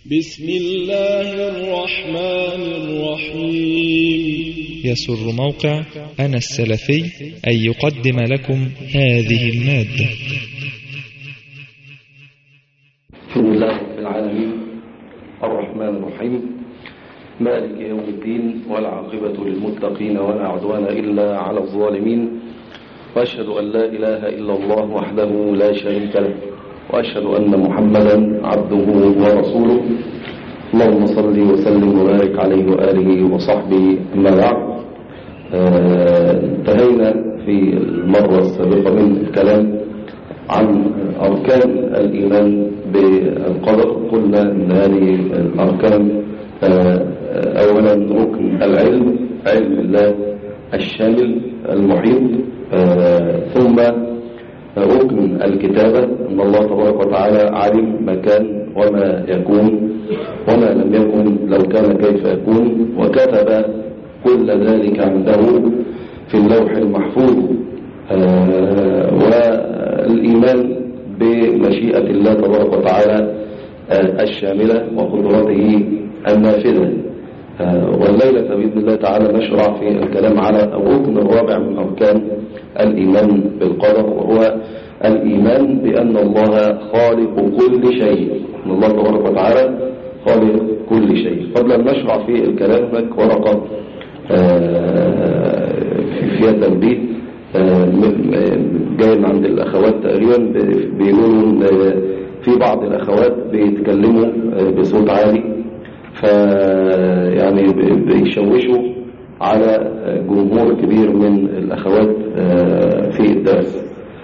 بسم الله الرحمن الرحيم يسر موقع أنا السلفي أن يقدم لكم هذه المادة الحمد لله رب العالمين الرحمن الرحيم مالك يوم الدين والعاقبة للمتقين ولا عدوان إلا على الظالمين وأشهد أن لا إله إلا الله وحده لا شريك له وأشهد أن محمدا عبده ورسوله اللهم صل وسلم وبارك عليه وآله وصحبه أما بعد انتهينا في المرة السابقة من الكلام عن أركان الإيمان بالقدر قلنا أن هذه الأركان أولا ركن العلم علم الله الشامل المحيط ثم ركن الكتابة أن الله تبارك وتعالى علم ما كان وما يكون وما لم يكن لو كان كيف يكون وكتب كل ذلك عنده في اللوح المحفوظ والإيمان بمشيئة الله تبارك وتعالى الشاملة وقدرته النافذة والليلة بإذن الله تعالى نشرع في الكلام على الركن الرابع من أركان الإيمان بالقدر وهو الإيمان بأن الله خالق كل شيء أن الله تبارك وتعالى خالق كل شيء قبل أن نشرع في الكلام هناك ورقة فيها تنبيه جاي من عند الأخوات تقريبا بيقولوا في بعض الأخوات بيتكلموا بصوت عالي فيعني بيشوشوا على جمهور كبير من الأخوات في الدرس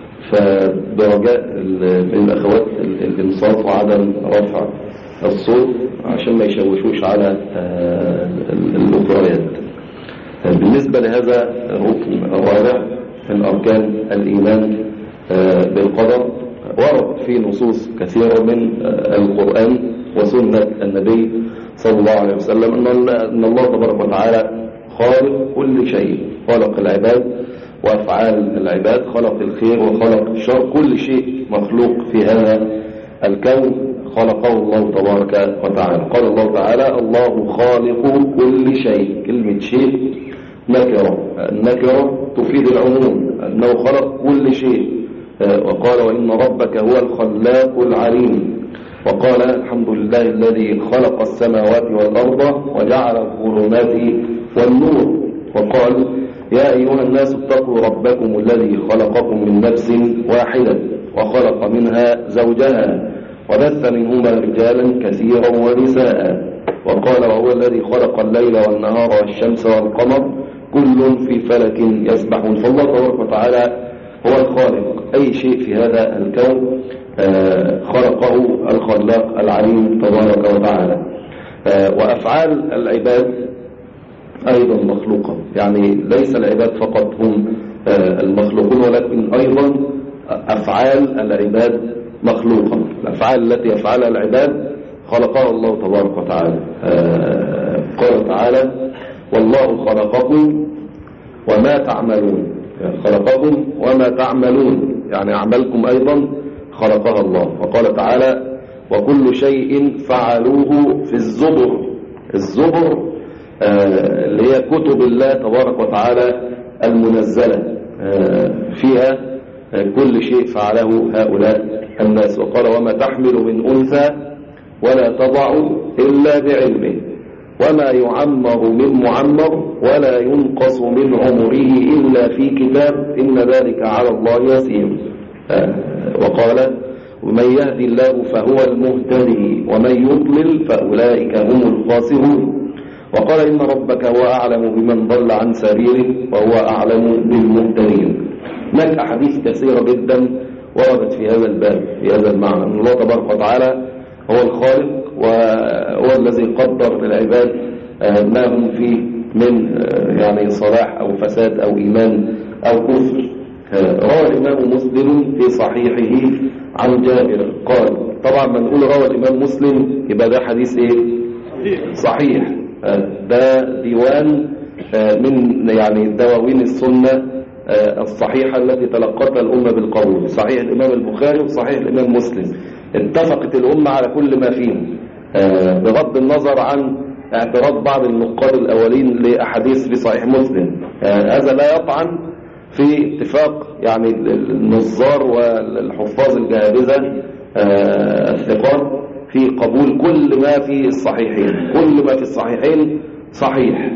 فبرجاء من الأخوات الإنصاف وعدم رفع الصوت عشان ما يشوشوش على الأخريات بالنسبة لهذا الركن الرابع من أركان الإيمان بالقدر ورد في نصوص كثيرة من القرآن وسنة النبي صلى الله عليه وسلم أن الله تبارك وتعالى خالق كل شيء خلق العباد وأفعال العباد خلق الخير وخلق الشر كل شيء مخلوق في هذا الكون خلقه الله تبارك وتعالى قال الله تعالى الله خالق كل شيء كلمة شيء نكرة النكرة تفيد العموم أنه خلق كل شيء وقال وإن ربك هو الخلاق العليم وقال الحمد لله الذي خلق السماوات والأرض وجعل الظلمات والنور وقال يا أيها الناس اتقوا ربكم الذي خلقكم من نفس واحدة وخلق منها زوجها وبث منهما رجالا كثيرا ونساء وقال وهو الذي خلق الليل والنهار والشمس والقمر كل في فلك يسبحون فالله تبارك وتعالى هو الخالق أي شيء في هذا الكون خلقه الخلاق العليم تبارك وتعالى وأفعال العباد أيضا مخلوقة يعني ليس العباد فقط هم المخلوقون ولكن أيضا أفعال العباد مخلوقة الأفعال التي يفعلها العباد خلقها الله تبارك وتعالى قال تعالى والله خلقكم وما تعملون يعني خلقكم وما تعملون يعني أعمالكم أيضا خلقها الله وقال تعالى وكل شيء فعلوه في الزبر الزبر آه اللي هي كتب الله تبارك وتعالى المنزلة آه فيها آه كل شيء فعله هؤلاء الناس وقال وما تحمل من أنثى ولا تضع إلا بعلمه وما يعمر من معمر ولا ينقص من عمره إلا في كتاب إن ذلك على الله يسير وقال ومن يهدي الله فهو المهتدي ومن يضلل فأولئك هم الخاسرون وقال إن ربك هو أعلم بمن ضل عن سبيله وهو أعلم بالمهتدين هناك أحاديث كثيرة جدا وردت في هذا الباب في هذا المعنى أن الله تبارك وتعالى هو الخالق وهو الذي قدر للعباد ما هم فيه من يعني صلاح أو فساد أو إيمان أو كفر روى الإمام مسلم في صحيحه عن جابر قال طبعا ما نقول روى الإمام مسلم يبقى ده حديث إيه صحيح ده ديوان من يعني دواوين السنة الصحيحة التي تلقتها الأمة بالقبول صحيح الإمام البخاري وصحيح الإمام مسلم اتفقت الأمة على كل ما فيه آه، بغض النظر عن اعتراض بعض النقاد الأولين لأحاديث في صحيح مسلم آه، هذا لا يطعن في اتفاق يعني النظار والحفاظ الجهابذة آه، الثقات في قبول كل ما في الصحيحين كل ما في الصحيحين صحيح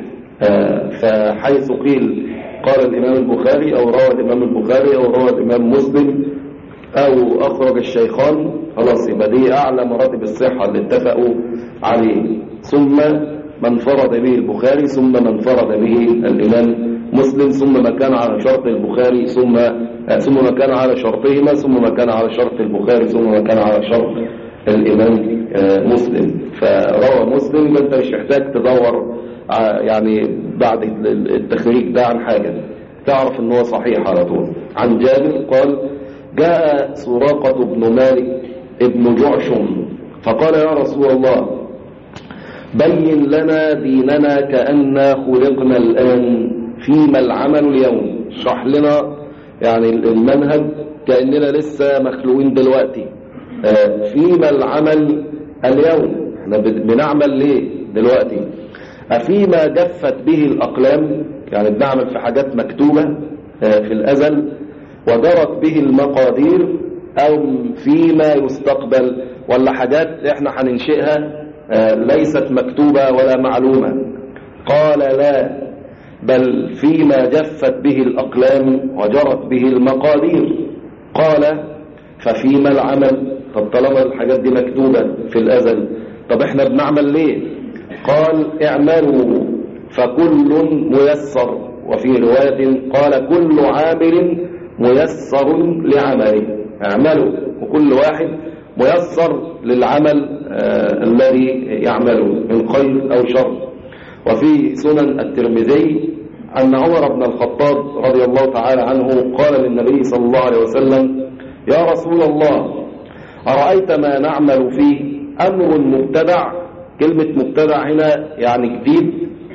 فحيث قيل قال الإمام البخاري أو روى الإمام البخاري أو روى الإمام مسلم أو أخرج الشيخان خلاص يبقى دي أعلى مراتب الصحة اللي اتفقوا عليه ثم من فرض به البخاري ثم من فرض به الإمام مسلم ثم ما كان على شرط البخاري ثم ثم ما كان على شرطهما ثم ما كان على شرط البخاري ثم ما كان على شرط الإمام آه، مسلم فروى مسلم أنت مش محتاج تدور يعني بعد التخريج ده عن حاجة تعرف ان هو صحيح على طول عن جابر قال جاء سراقة بن مالك ابن جعشم فقال يا رسول الله بين لنا ديننا كأننا خلقنا الآن فيما العمل اليوم اشرح لنا يعني المنهج كأننا لسه مخلوقين دلوقتي آه، فيما العمل اليوم احنا بنعمل ليه دلوقتي أفيما جفت به الأقلام يعني بنعمل في حاجات مكتوبة آه، في الأزل وجرت به المقادير أو فيما يستقبل ولا حاجات احنا هننشئها آه، ليست مكتوبة ولا معلومة قال لا بل فيما جفت به الأقلام وجرت به المقادير قال ففيما العمل طب طالما الحاجات دي مكتوبة في الأزل طب احنا بنعمل ليه قال اعملوا فكل ميسر وفي رواية قال كل عامل ميسر لعمله اعملوا وكل واحد ميسر للعمل آه الذي يعمله من خير أو شر وفي سنن الترمذي أن عمر بن الخطاب رضي الله تعالى عنه قال للنبي صلى الله عليه وسلم يا رسول الله أرأيت ما نعمل فيه أمر مبتدع كلمة مبتدع هنا يعني جديد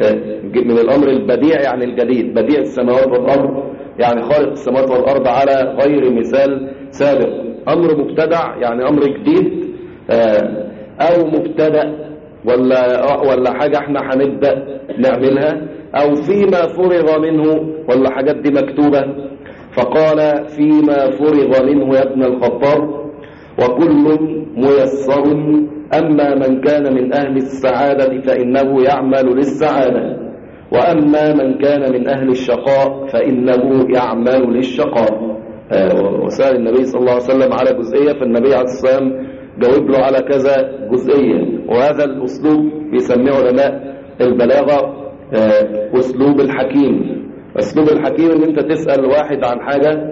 من الأمر البديع يعني الجديد بديع السماوات والأرض يعني خالق السماوات والأرض على غير مثال سابق أمر مبتدع يعني أمر جديد آه، أو مبتدأ ولا ولا حاجة احنا هنبدأ نعملها أو فيما فرغ منه ولا حاجات دي مكتوبة فقال فيما فرغ منه يا ابن الخطاب وكل ميسر أما من كان من أهل السعادة فإنه يعمل للسعادة وأما من كان من أهل الشقاء فإنه يعمل للشقاء آه، وسأل النبي صلى الله عليه وسلم على جزئية فالنبي عليه الصلاة والسلام جاوب له على كذا جزئية وهذا الأسلوب بيسميه علماء البلاغة آه، أسلوب الحكيم أسلوب الحكيم ان انت تسأل واحد عن حاجة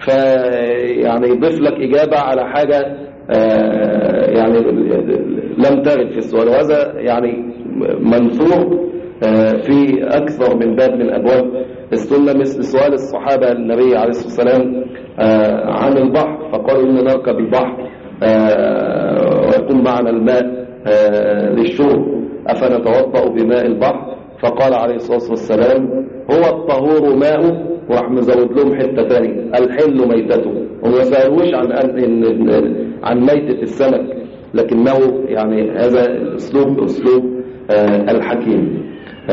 فيعني يضيف لك إجابة على حاجة آه، يعني لم ترد في السؤال وهذا يعني منثور آه، في أكثر من باب من أبواب السنة مثل سؤال الصحابة النبي عليه الصلاة والسلام آه، عن البحر فقالوا إن نركب البحر ويكون معنا الماء للشرب أفنتوضأ بماء البحر فقال عليه الصلاة والسلام هو الطهور ماء وراح مزود لهم حتة ثانية الحل ميتته وما سألوش عن عن ميتة السمك لكنه يعني هذا الأسلوب أسلوب آه الحكيم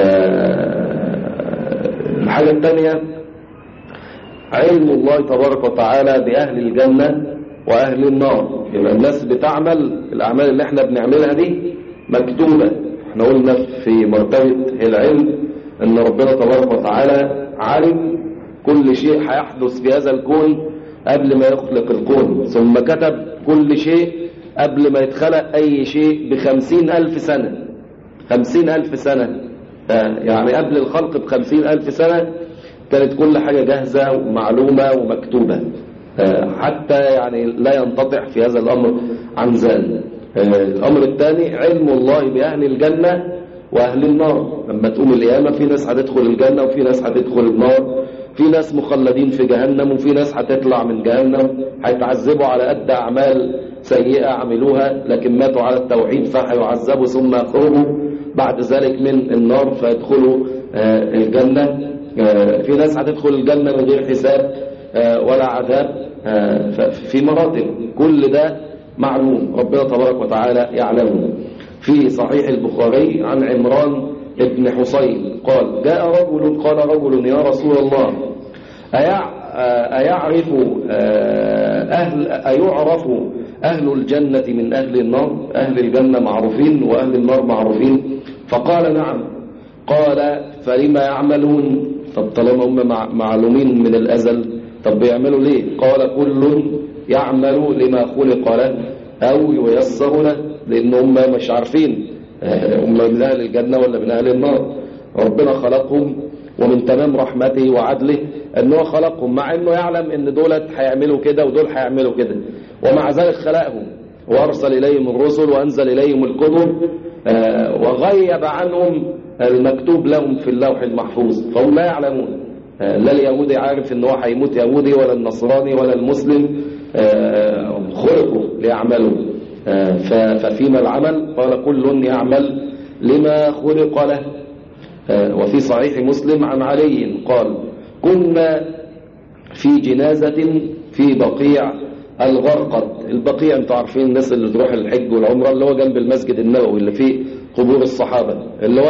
آه الحاجة الثانية علم الله تبارك وتعالى بأهل الجنة وأهل النار يبقى الناس بتعمل الأعمال اللي احنا بنعملها دي مكتوبة احنا قلنا في مرتبة العلم ان ربنا تبارك وتعالى علم كل شيء هيحدث في هذا الكون قبل ما يخلق الكون ثم كتب كل شيء قبل ما يتخلق أي شيء بخمسين ألف سنة خمسين ألف سنة يعني قبل الخلق بخمسين ألف سنة كانت كل حاجة جاهزة ومعلومة ومكتوبة حتى يعني لا ينتطع في هذا الأمر عن ذلك الأمر الثاني علم الله بأهل الجنة وأهل النار لما تقوم القيامة في ناس هتدخل الجنة وفي ناس هتدخل النار في ناس مخلدين في جهنم وفي ناس هتطلع من جهنم هيتعذبوا على قد أعمال سيئة عملوها لكن ماتوا على التوحيد فهيعذبوا ثم يخرجوا بعد ذلك من النار فيدخلوا آه، الجنة آه، في ناس هتدخل الجنة من غير حساب آه، ولا عذاب في مراتب كل ده معلوم ربنا تبارك وتعالى يعلمه في صحيح البخاري عن عمران ابن حسين قال جاء رجل قال رجل يا رسول الله أيع أيعرف أهل أيعرف أهل الجنة من أهل النار أهل الجنة معروفين وأهل النار معروفين فقال نعم قال فلما يعملون طب طالما هم معلومين من الأزل طب بيعملوا ليه قال كل يعمل لما خلق له أو ييسر له لأن هم مش عارفين هم من أهل الجنة ولا من أهل النار ربنا خلقهم ومن تمام رحمته وعدله أنه خلقهم مع أنه يعلم أن دولت هيعملوا كده ودول هيعملوا كده ومع ذلك خلقهم وأرسل إليهم الرسل وأنزل إليهم الكتب وغيب عنهم المكتوب لهم في اللوح المحفوظ فهم لا يعلمون لا اليهودي عارف ان هو هيموت يهودي ولا النصراني ولا المسلم خلقوا ليعملوا ففيما العمل قال كل يعمل لما خلق له وفي صحيح مسلم عن علي قال كنا في جنازة في بقيع الغرقد البقيع انتوا عارفين الناس اللي تروح الحج والعمرة اللي هو جنب المسجد النبوي اللي فيه قبور الصحابة اللي هو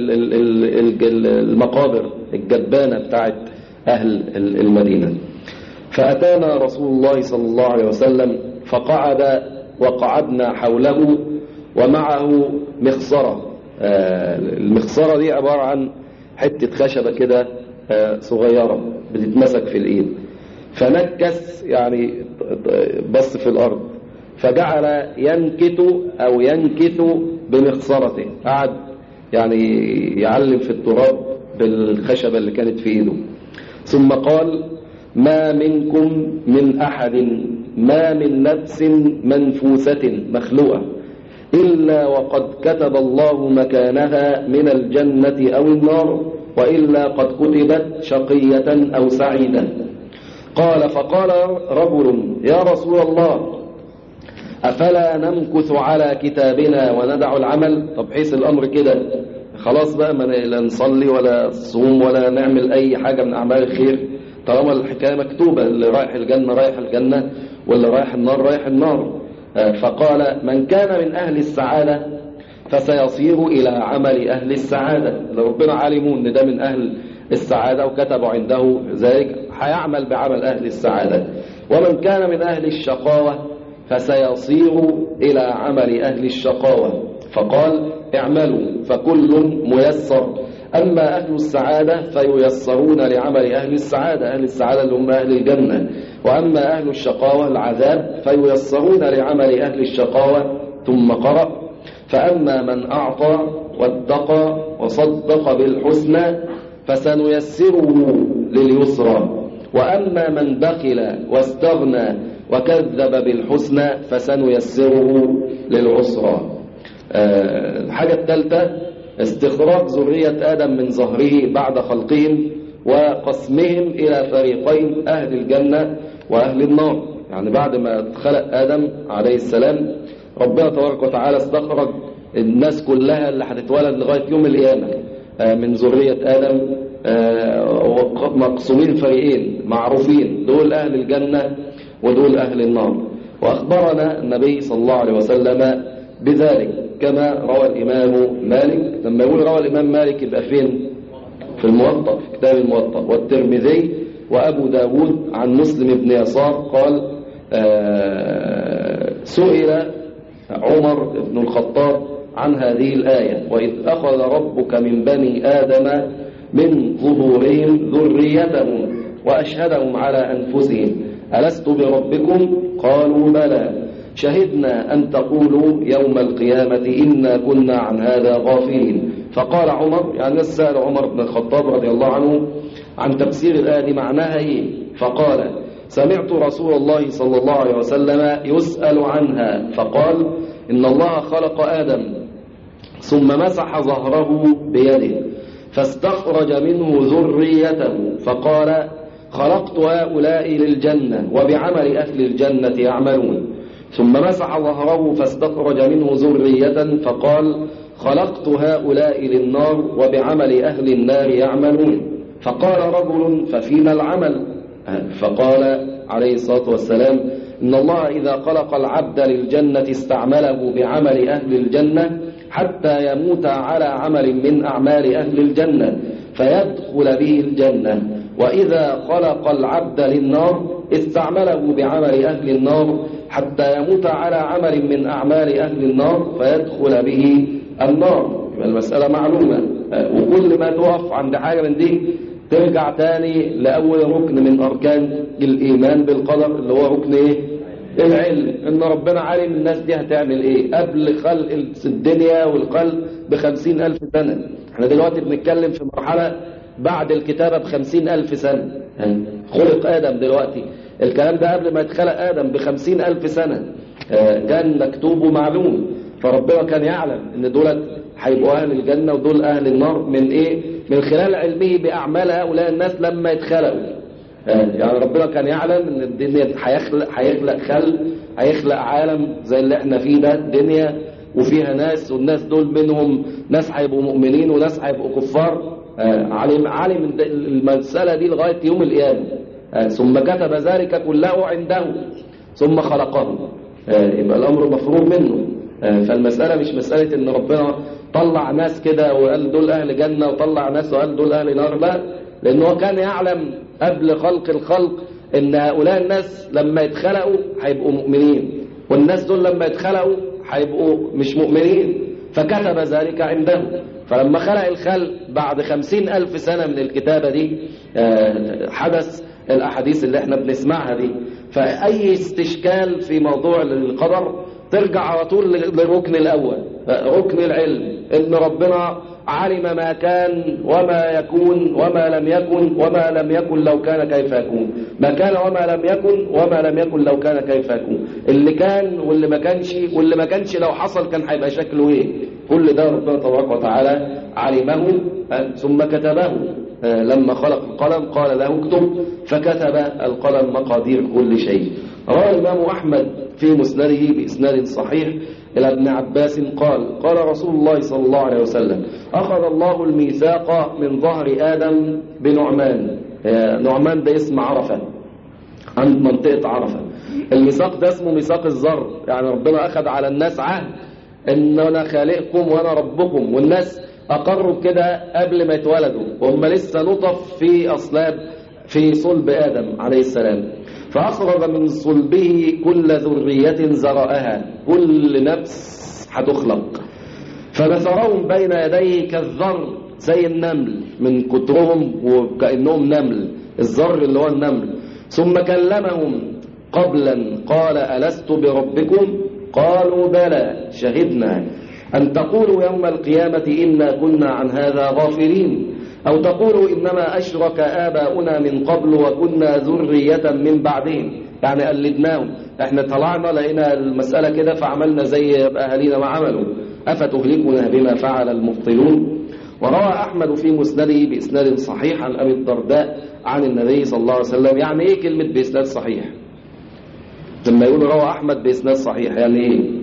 المقابر الجبانة بتاعت أهل المدينة فأتانا رسول الله صلى الله عليه وسلم فقعد وقعدنا حوله ومعه مخصرة المخصرة دي عبارة عن حتة خشبة كده صغيرة بتتمسك في الإيد فنكس يعني بص في الأرض فجعل ينكت أو ينكث بمخصرته قعد يعني يعلم في التراب بالخشبة اللي كانت في إيده ثم قال ما منكم من أحد ما من نفس منفوسة مخلوقة إلا وقد كتب الله مكانها من الجنة أو النار وإلا قد كتبت شقية أو سعيدة قال فقال رجل يا رسول الله أفلا نمكث على كتابنا وندع العمل طب حيث الأمر كده خلاص بقى ما لا نصلي ولا نصوم ولا نعمل أي حاجة من أعمال الخير طالما الحكاية مكتوبة اللي رايح الجنة رايح الجنة واللي رايح النار رايح النار فقال من كان من أهل السعادة فسيصير إلى عمل أهل السعادة ربنا علموا أن ده من أهل السعادة وكتبوا عنده ذلك هيعمل بعمل أهل السعادة ومن كان من أهل الشقاوة فسيصير إلى عمل أهل الشقاوة فقال اعملوا فكل ميسر أما أهل السعادة فييسرون لعمل أهل السعادة أهل السعادة اللي هم أهل الجنة وأما أهل الشقاوة العذاب فييسرون لعمل أهل الشقاوة ثم قرأ فأما من أعطى واتقى وصدق بالحسنى فسنيسره لليسرى وأما من بخل واستغنى وكذب بالحسنى فسنيسره للعسرى أه الحاجة الثالثة استخراج ذرية آدم من ظهره بعد خلقهم وقسمهم إلى فريقين أهل الجنة وأهل النار يعني بعد ما خلق آدم عليه السلام ربنا تبارك وتعالى استخرج الناس كلها اللي هتتولد لغاية يوم القيامة من ذرية آدم مقسومين فريقين معروفين دول أهل الجنة ودول أهل النار وأخبرنا النبي صلى الله عليه وسلم بذلك كما روى الإمام مالك لما يقول روى الإمام مالك يبقى فين في الموطأ في كتاب الموطأ والترمذي وأبو داود عن مسلم بن يسار قال سئل عمر بن الخطاب عن هذه الآية وإذ أخذ ربك من بني آدم من ظهورهم ذريتهم وأشهدهم على أنفسهم ألست بربكم قالوا بلى شهدنا أن تقولوا يوم القيامة إنا كنا عن هذا غافلين فقال عمر يعني سأل عمر بن الخطاب رضي الله عنه عن تفسير الآية معناها إيه فقال سمعت رسول الله صلى الله عليه وسلم يسأل عنها فقال إن الله خلق آدم ثم مسح ظهره بيده فاستخرج منه ذريته فقال خلقت هؤلاء للجنة وبعمل أهل الجنة يعملون ثم مسح ظهره فاستخرج منه ذرية فقال خلقت هؤلاء للنار وبعمل أهل النار يعملون فقال رجل ففيما العمل فقال عليه الصلاة والسلام إن الله إذا خلق العبد للجنة استعمله بعمل أهل الجنة حتى يموت على عمل من أعمال أهل الجنة فيدخل به الجنة وإذا خلق العبد للنار استعمله بعمل أهل النار حتى يموت على عمل من أعمال أهل النار فيدخل به النار المسألة معلومة وكل ما تقف عند حاجة من دي ترجع تاني لأول ركن من أركان الإيمان بالقدر اللي هو ركن إيه؟ العلم إن ربنا عالم الناس دي هتعمل إيه قبل خلق الدنيا والخلق بخمسين ألف سنة احنا دلوقتي بنتكلم في مرحلة بعد الكتابة بخمسين ألف سنة خلق آدم دلوقتي الكلام ده قبل ما يتخلق آدم بخمسين ألف سنة كان مكتوب ومعلوم فربنا كان يعلم ان دولت هيبقوا أهل الجنة ودول أهل النار من إيه من خلال علمه بأعمال هؤلاء الناس لما يتخلقوا يعني ربنا كان يعلم ان الدنيا هيخلق هيخلق خلق هيخلق عالم زي اللي احنا فيه ده الدنيا وفيها ناس والناس دول منهم ناس هيبقوا مؤمنين وناس هيبقوا كفار علم علم المسألة دي لغاية يوم القيامة ثم كتب ذلك كله عنده ثم خلقه يبقى الأمر مفروغ منه فالمسألة مش مسألة ان ربنا طلع ناس كده وقال دول أهل جنة وطلع ناس وقال دول أهل نار لا لأنه كان يعلم قبل خلق الخلق ان هؤلاء الناس لما يتخلقوا هيبقوا مؤمنين والناس دول لما يتخلقوا هيبقوا مش مؤمنين فكتب ذلك عنده فلما خلق الخلق بعد خمسين ألف سنة من الكتابة دي حدث الأحاديث اللي احنا بنسمعها دي فأي استشكال في موضوع القدر ترجع على طول للركن الأول ركن العلم إن ربنا علم ما كان وما يكون وما لم يكن وما لم يكن لو كان كيف يكون ما كان وما لم يكن وما لم يكن لو كان كيف يكون اللي كان واللي ما كانش واللي ما كانش لو حصل كان هيبقى شكله ايه كل ده ربنا تبارك وتعالى علمه ثم كتبه لما خلق القلم قال له اكتب فكتب القلم مقادير كل شيء روى الإمام أحمد في مسنده بإسناد صحيح إلى ابن عباس قال قال رسول الله صلى الله عليه وسلم أخذ الله الميثاق من ظهر آدم بنعمان نعمان ده اسم عرفة عند منطقة عرفة الميثاق ده اسمه ميثاق الزر يعني ربنا أخذ على الناس عهد إن أنا خالقكم وأنا ربكم والناس أقروا كده قبل ما يتولدوا وهم لسه نطف في أصلاب في صلب آدم عليه السلام فأخرج من صلبه كل ذرية زرأها كل نفس هتخلق فبثرهم بين يديه كالذر زي النمل من كترهم وكأنهم نمل الذر اللي هو النمل ثم كلمهم قبلا قال ألست بربكم قالوا بلى شهدنا أن تقولوا يوم القيامة إنا كنا عن هذا غافلين أو تقولوا إنما أشرك آباؤنا من قبل وكنا ذرية من بعدهم يعني قلدناهم احنا طلعنا لقينا المسألة كده فعملنا زي أهالينا ما عملوا أفتهلكنا بما فعل المبطلون وروى أحمد في مسنده بإسناد صحيح عن أبي الدرداء عن النبي صلى الله عليه وسلم يعني إيه كلمة بإسناد صحيح لما يقول روى أحمد بإسناد صحيح يعني إيه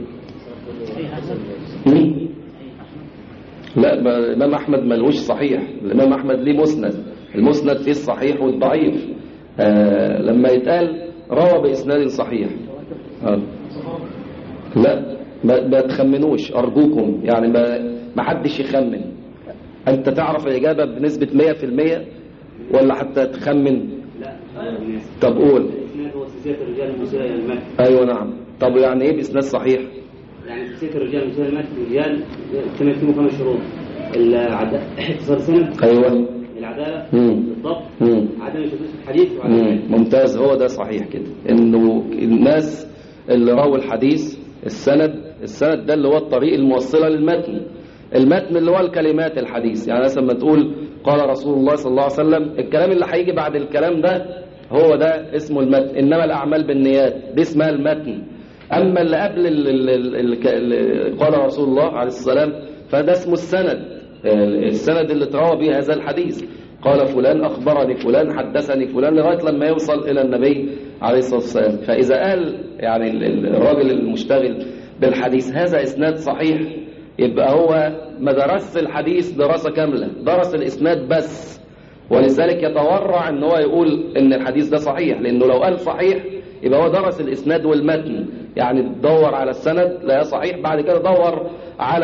لا الإمام أحمد ملوش صحيح الإمام أحمد ليه مسند المسند فيه الصحيح والضعيف آه لما يتقال روى بإسناد صحيح آه. لا ما تخمنوش أرجوكم يعني ما, ما حدش يخمن أنت تعرف الإجابة بنسبة 100% ولا حتى تخمن لا طب قول الاسناد هو سلسله الرجال المسيره الى المتن أيوة نعم طب يعني إيه بإسناد صحيح يعني سلسله الرجال المسيره الى المتن الرجال كما يكتبوا خمس شروط العداله اتصال السند أيوة العداله مم. الضبط مم. عدم شذوذ الحديث وعدم مم. ممتاز هو ده صحيح كده انه الناس اللي راوا الحديث السند السند ده اللي هو الطريق الموصله للمتن المتن اللي هو الكلمات الحديث يعني مثلا ما تقول قال رسول الله صلى الله عليه وسلم الكلام اللي هيجي بعد الكلام ده هو ده اسمه المتن انما الاعمال بالنيات دي اسمها المتن اما اللي قبل ال- ال- ال- ال- ال- قال رسول الله عليه السلام فده اسمه السند السند اللي تروى به هذا الحديث قال فلان أخبرني فلان حدثني فلان لغاية لما يوصل إلى النبي عليه الصلاة والسلام فإذا قال يعني ال- ال- الراجل المشتغل بالحديث هذا إسناد صحيح يبقى هو ما درس الحديث دراسة كاملة درس الإسناد بس ولذلك يتورع ان هو يقول ان الحديث ده صحيح لانه لو قال صحيح يبقى هو درس الاسناد والمتن يعني دور على السند لا صحيح بعد كده دور على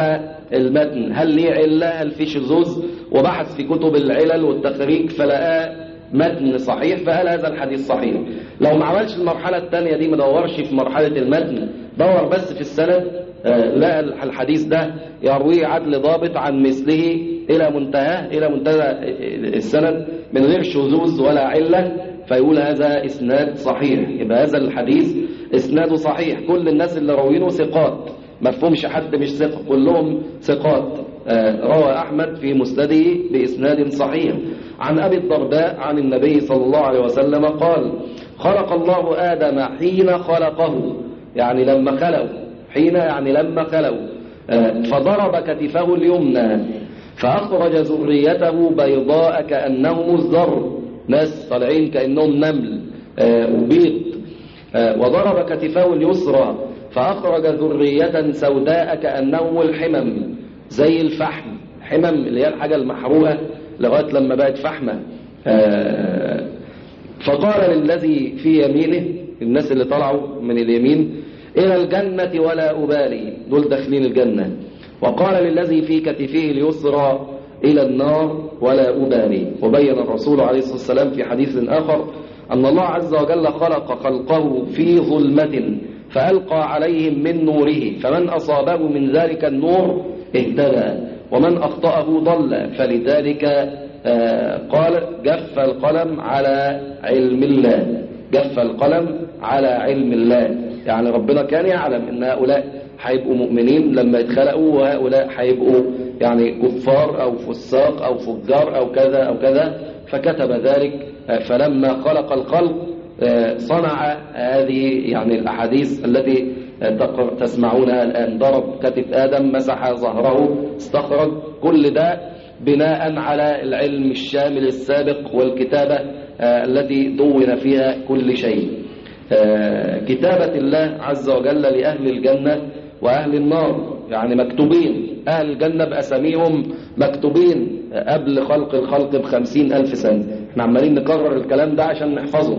المتن هل ليه علة هل في شذوذ وبحث في كتب العلل والتخريج فلقاه متن صحيح فقال هذا الحديث صحيح لو ما عملش المرحلة الثانية دي ما دورش في مرحلة المتن دور بس في السند آه، لقى الحديث ده يرويه عدل ضابط عن مثله إلى منتهاه إلى منتهى السند من غير شذوذ ولا علة فيقول هذا إسناد صحيح يبقى هذا الحديث إسناده صحيح كل الناس اللي راوينه ثقات ما فهمش حد مش ثقة كلهم ثقات آه، روى أحمد في مسنده بإسناد صحيح عن أبي الدرداء عن النبي صلى الله عليه وسلم قال خلق الله آدم حين خلقه يعني لما خلقه حين يعني لما خلقه آه، فضرب كتفه اليمنى فأخرج ذريته بيضاء كأنهم الذر ناس طالعين كأنهم نمل آه، وبيض آه، وضرب كتفه اليسرى فأخرج ذرية سوداء كأنهم الحمم زي الفحم حمم اللي هي الحاجة المحروقة لغاية لما بقت فحمة آه، فقال للذي في يمينه الناس اللي طلعوا من اليمين إلى الجنة ولا أبالي دول داخلين الجنة وقال للذي في كتفه اليسرى إلى النار ولا أبالي وبين الرسول عليه الصلاة والسلام في حديث آخر أن الله عز وجل خلق خلقه في ظلمة فألقى عليهم من نوره فمن أصابه من ذلك النور اهتدى ومن أخطأه ضل فلذلك آه، قال جف القلم على علم الله جف القلم على علم الله يعني ربنا كان يعلم ان هؤلاء هيبقوا مؤمنين لما يتخلقوا وهؤلاء هيبقوا يعني كفار او فساق او فجار او كذا او كذا فكتب ذلك آه، فلما خلق الخلق آه، صنع هذه يعني الاحاديث التي تقر- تسمعونها الان ضرب كتف ادم مسح ظهره استخرج كل ده بناء على العلم الشامل السابق والكتابة آه، التي دون فيها كل شيء آه، كتابة الله عز وجل لأهل الجنة وأهل النار يعني مكتوبين أهل الجنة بأساميهم مكتوبين قبل خلق الخلق بخمسين ألف سنة احنا عمالين نكرر الكلام ده عشان نحفظه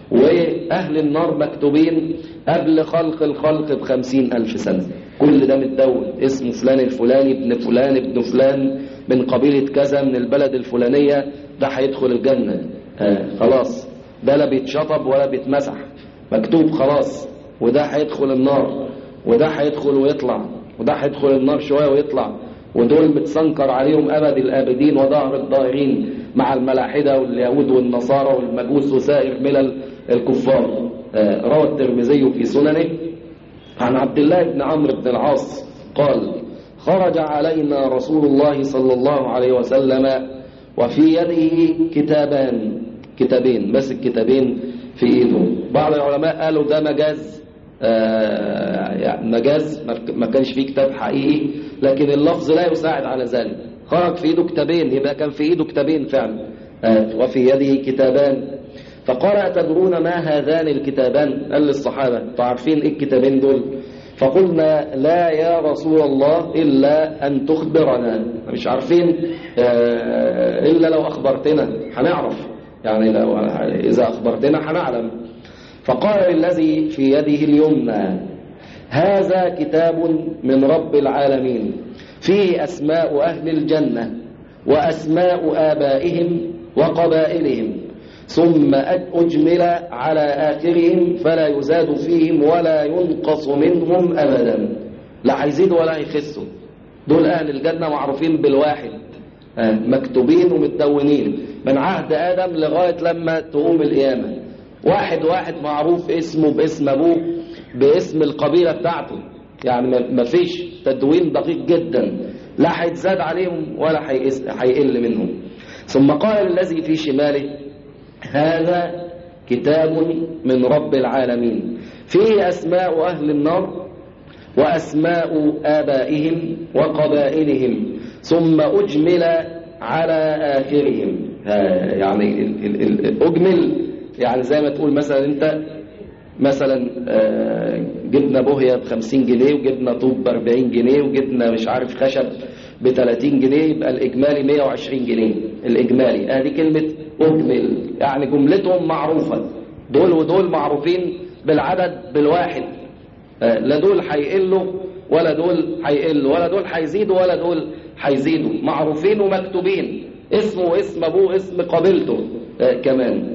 وأهل النار مكتوبين قبل خلق الخلق بخمسين ألف سنة كل ده متدون اسمه فلان الفلاني ابن فلان ابن فلان من قبيلة كذا من البلد الفلانية ده هيدخل الجنة آه خلاص ده لا بيتشطب ولا بيتمسح مكتوب خلاص وده هيدخل النار وده هيدخل ويطلع وده هيدخل النار شوية ويطلع ودول متسنكر عليهم أبد الآبدين وظهر الظاهرين مع الملاحدة واليهود والنصارى والمجوس وسائر ملل الكفار آه روى الترمذي في سننه عن عبد الله بن عمرو بن العاص قال خرج علينا رسول الله صلى الله عليه وسلم وفي يده كتابان كتابين بس الكتابين في ايده بعض العلماء قالوا ده مجاز آه يعني مجاز ما كانش فيه كتاب حقيقي لكن اللفظ لا يساعد على ذلك خرج في ايده كتابين يبقى كان في ايده كتابين فعلا آه وفي يده كتابان فقال أتدرون ما هذان الكتابان قال للصحابة تعرفين ايه الكتابين دول فقلنا لا يا رسول الله إلا أن تخبرنا مش عارفين آه إلا لو أخبرتنا هنعرف يعني لو إذا أخبرتنا هنعلم فقال للذي في يده اليمنى هذا كتاب من رب العالمين فيه أسماء أهل الجنة وأسماء آبائهم وقبائلهم ثم أجمل على آخرهم فلا يزاد فيهم ولا ينقص منهم أبدا لا هيزيد ولا هيخسوا دول أهل الجنة معروفين بالواحد مكتوبين ومتدونين من عهد آدم لغاية لما تقوم القيامة واحد واحد معروف اسمه باسم أبوه باسم القبيلة بتاعته يعني ما فيش تدوين دقيق جدا لا هيتزاد عليهم ولا هيقل منهم ثم قال الذي في شماله هذا كتاب من رب العالمين فيه أسماء أهل النار وأسماء آبائهم وقبائلهم ثم أجمل على آخرهم يعني أجمل يعني زي ما تقول مثلا أنت مثلا جبنا بوهية بخمسين جنيه وجبنا طوب باربعين جنيه وجبنا مش عارف خشب بتلاتين جنيه يبقى الإجمالي مية وعشرين جنيه الإجمالي هذه كلمة أجمل يعني جملتهم معروفة دول ودول معروفين بالعدد بالواحد لا دول هيقلوا ولا دول هيقلوا ولا دول هيزيدوا ولا دول هيزيدوا معروفين ومكتوبين اسمه اسم ابوه اسم قبيلته آه كمان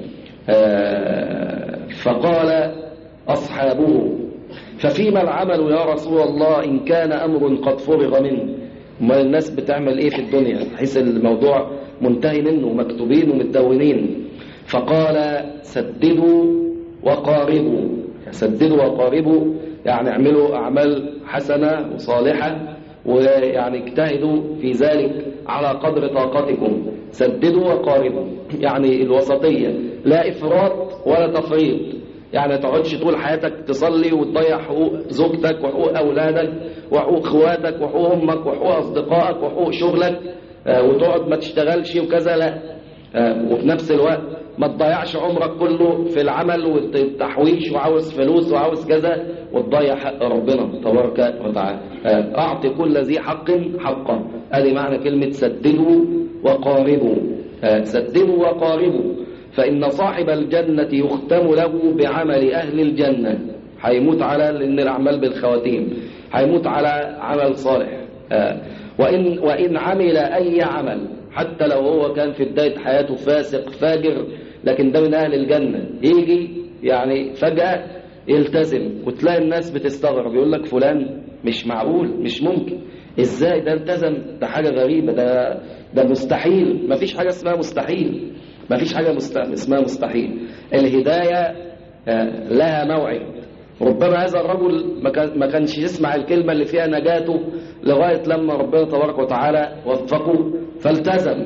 آه فقال اصحابه ففيما العمل يا رسول الله ان كان امر قد فرغ منه ما الناس بتعمل ايه في الدنيا حيث الموضوع منتهي منه مكتوبين ومتدونين فقال سددوا وقاربوا سددوا وقاربوا يعني اعملوا اعمال حسنه وصالحه ويعني اجتهدوا في ذلك على قدر طاقتكم سددوا وقاربوا يعني الوسطيه لا افراط ولا تفريط يعني تقعدش طول حياتك تصلي وتضيع حقوق زوجتك وحقوق اولادك وحقوق اخواتك وحقوق امك وحقوق اصدقائك وحقوق شغلك آه وتقعد ما تشتغلش وكذا لا آه وفي نفس الوقت ما تضيعش عمرك كله في العمل والتحويش وعاوز فلوس وعاوز كذا وتضيع حق ربنا تبارك وتعالى آه اعطي كل ذي حق حقه ادي معنى كلمه سددوا وقاربوا سددوا وقاربوا فإن صاحب الجنة يختم له بعمل أهل الجنة هيموت على لأن الأعمال بالخواتيم هيموت على عمل صالح وإن, وإن عمل أي عمل حتى لو هو كان في بداية حياته فاسق فاجر لكن ده من أهل الجنة يجي يعني فجأة يلتزم وتلاقي الناس بتستغرب يقول لك فلان مش معقول مش ممكن ازاي ده التزم ده حاجة غريبة ده ده مستحيل مفيش حاجة اسمها مستحيل ما فيش حاجة مست... اسمها مستحيل الهداية لها موعد ربما هذا الرجل ما كانش يسمع الكلمة اللي فيها نجاته لغاية لما ربنا تبارك وتعالى وفقه فالتزم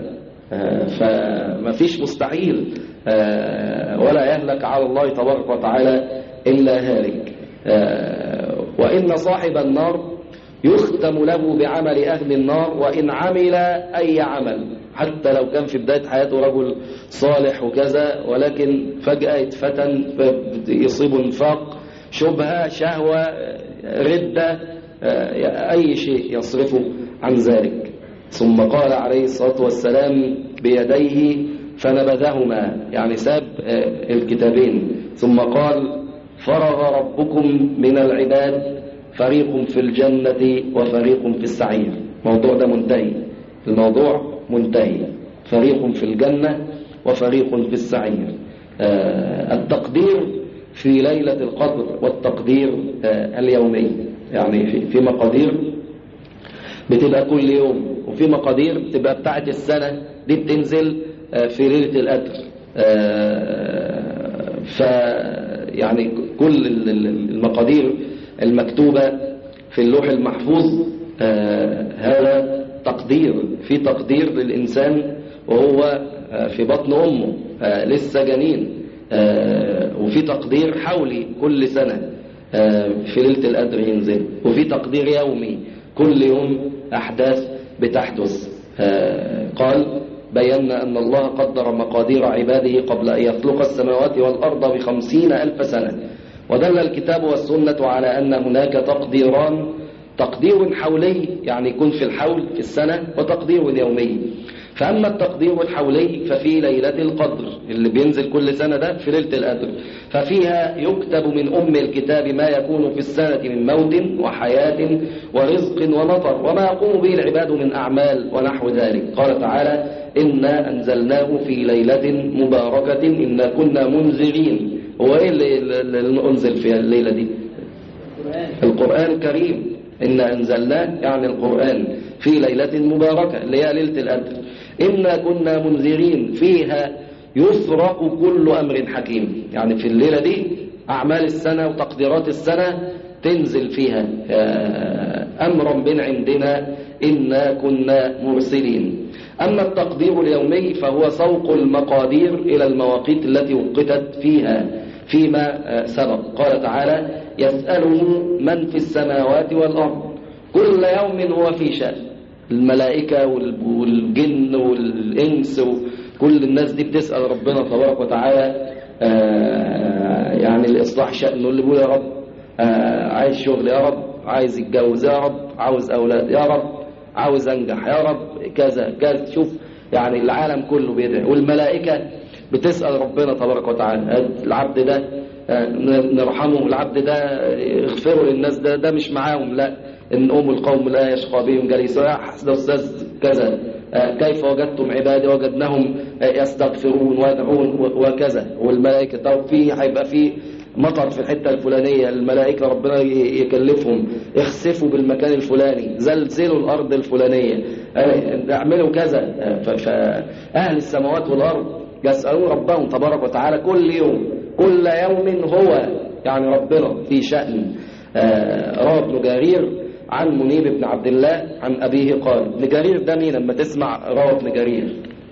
فما فيش مستحيل ولا يهلك على الله تبارك وتعالى إلا هالك وإن صاحب النار يختم له بعمل أهل النار وإن عمل أي عمل حتى لو كان في بداية حياته رجل صالح وكذا ولكن فجأة يتفتن يصيبه نفاق شبهة شهوة ردة أي شيء يصرفه عن ذلك ثم قال عليه الصلاة والسلام بيديه فنبذهما يعني ساب الكتابين ثم قال فرغ ربكم من العباد فريق في الجنة وفريق في السعير الموضوع ده منتهي الموضوع منتهي فريق في الجنة وفريق في السعير آه التقدير في ليلة القدر والتقدير آه اليومي يعني في, في مقادير بتبقى كل يوم وفي مقادير بتبقى بتاعة السنة دي بتنزل آه في ليلة القدر ف يعني كل المقادير المكتوبة في اللوح المحفوظ هذا تقدير في تقدير للإنسان وهو في بطن أمه لسه جنين وفي تقدير حولي كل سنة في ليلة القدر ينزل وفي تقدير يومي كل يوم أحداث بتحدث قال بينا أن الله قدر مقادير عباده قبل أن يخلق السماوات والأرض بخمسين ألف سنة ودل الكتاب والسنة على أن هناك تقديران تقدير حولي يعني يكون في الحول في السنة وتقدير يومي فأما التقدير الحولي ففي ليلة القدر اللي بينزل كل سنة ده في ليلة القدر ففيها يكتب من أم الكتاب ما يكون في السنة من موت وحياة ورزق ومطر وما يقوم به العباد من أعمال ونحو ذلك قال تعالى إنا أنزلناه في ليلة مباركة إنا كنا منذرين هو إيه اللي, اللي أنزل في الليلة دي القرآن الكريم إنا أنزلناه يعني القرآن في ليلة مباركة اللي هي ليلة القدر إنا كنا منذرين فيها يفرق كل أمر حكيم يعني في الليلة دي أعمال السنة وتقديرات السنة تنزل فيها أمرا من عندنا إنا كنا مرسلين أما التقدير اليومي فهو سوق المقادير إلى المواقيت التي وقتت فيها فيما سبق قال تعالى يسأله من في السماوات والأرض كل يوم هو في شأن الملائكة والجن والإنس وكل الناس دي بتسأل ربنا تبارك وتعالى يعني الإصلاح شأنه اللي بيقول يا رب عايز شغل يا رب عايز يتجوز يا رب عاوز أولاد يا رب عاوز أنجح يا رب كذا كذا شوف يعني العالم كله بيدعي والملائكة بتسأل ربنا تبارك وتعالى العبد ده نرحمه العبد ده اغفروا للناس ده ده مش معاهم لا إن أم القوم لا يشقى بهم جليسا يا أستاذ كذا كيف وجدتم عبادي وجدناهم يستغفرون ويدعون وكذا والملائكة طب في هيبقى في مطر في الحتة الفلانية الملائكة ربنا يكلفهم اخسفوا بالمكان الفلاني زلزلوا الأرض الفلانية اعملوا كذا فأهل السماوات والأرض يسألون ربهم تبارك وتعالى كل يوم كل يوم هو يعني ربنا في شأن روى ابن جرير عن منيب بن عبد الله عن أبيه قال ابن جرير ده مين لما تسمع روى ابن جرير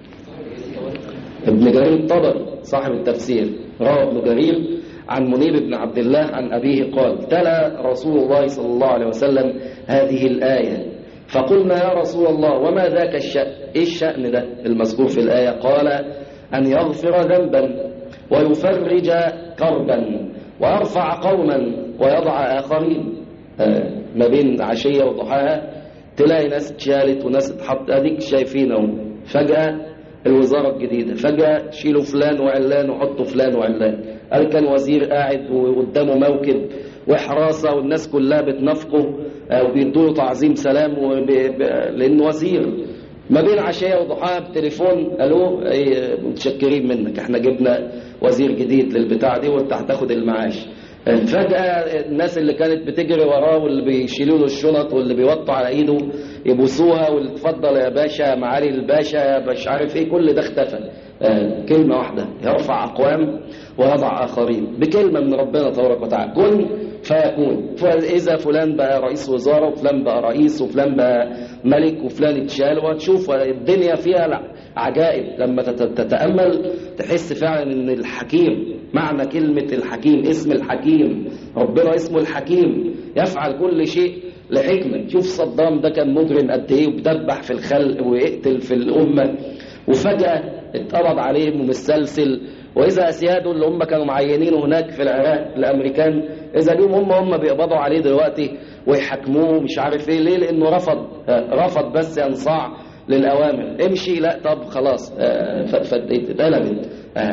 ابن جرير الطبري صاحب التفسير روى ابن جرير عن منيب بن عبد الله عن أبيه قال تلا رسول الله صلى الله عليه وسلم هذه الآية فقلنا يا رسول الله وما ذاك الشأن إيه الشأن ده المذكور في الآية قال أن يغفر ذنبا ويفرج كربا ويرفع قوما ويضع آخرين ما بين عشية وضحاها تلاقي ناس اتشالت وناس اتحط اديك شايفينهم فجأة الوزارة الجديدة فجأة شيلوا فلان وعلان وحطوا فلان وعلان قال كان وزير قاعد وقدامه موكب وحراسة والناس كلها بتنافقه وبيدوا تعظيم سلام لأنه وزير ما بين عشية وضحاها بتليفون قالوا متشكرين منك احنا جبنا وزير جديد للبتاع دي وانت هتاخد المعاش فجأة الناس اللي كانت بتجري وراه واللي بيشيلوا له الشنط واللي بيوطوا على ايده يبوسوها واللي اتفضل يا باشا معالي الباشا يا مش عارف ايه كل ده اختفى آه كلمة واحدة يرفع أقوام ويضع آخرين بكلمة من ربنا تبارك وتعالى كن فيكون فإذا فلان بقى رئيس وزارة وفلان بقى رئيس وفلان بقى ملك وفلان اتشال وتشوف الدنيا فيها عجائب لما تتأمل تحس فعلا ان الحكيم معنى كلمة الحكيم اسم الحكيم ربنا اسمه الحكيم يفعل كل شيء لحكمة شوف صدام ده كان مجرم قد ايه وبدبح في الخلق ويقتل في الأمة وفجأة اتقبض عليه مستلسل وإذا أسياده اللي هم كانوا معينينه هناك في العراق الأمريكان إذا اليوم هم هم بيقبضوا عليه دلوقتي ويحاكموه مش عارف ايه ليه لأنه رفض رفض بس ينصاع للأوامر امشي لا طب خلاص فاتقلبت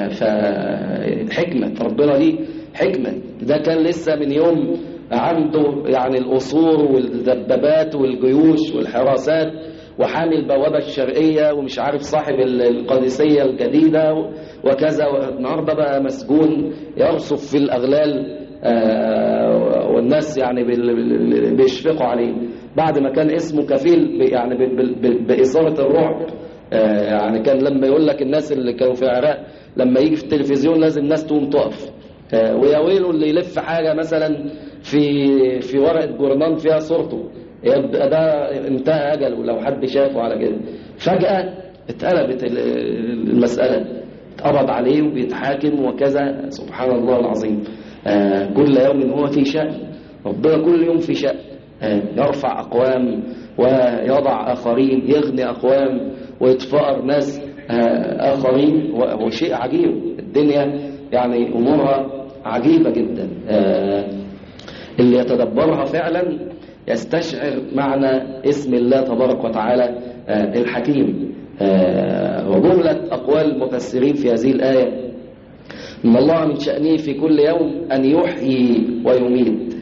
فحكمة ربنا ليه حكمة ده كان لسه من يوم عنده يعني القصور والدبابات والجيوش والحراسات وحامي البوابة الشرقية ومش عارف صاحب القادسية الجديدة وكذا النهاردة بقى مسجون يرصف في الأغلال والناس يعني بيشفقوا عليه بعد ما كان اسمه كفيل يعني بإثارة الرعب يعني كان لما يقول لك الناس اللي كانوا في العراق لما يجي في التلفزيون لازم الناس تقوم تقف ويا ويله اللي يلف حاجة مثلا في في ورقة جورنان فيها صورته يبقى ده انتهى أجله لو حد شافه على كده فجأة اتقلبت المسألة اتقبض عليه وبيتحاكم وكذا سبحان الله العظيم آه كل يوم هو في شأن ربنا كل يوم في شأن آه يرفع أقوام ويضع آخرين يغني أقوام ويتفقر ناس آه آخرين وشيء عجيب الدنيا يعني أمورها عجيبة جدا اللي يتدبرها فعلا يستشعر معنى اسم الله تبارك وتعالى الحكيم وجملة أقوال المفسرين في هذه الآية إن الله من شأنه في كل يوم أن يحيي ويميت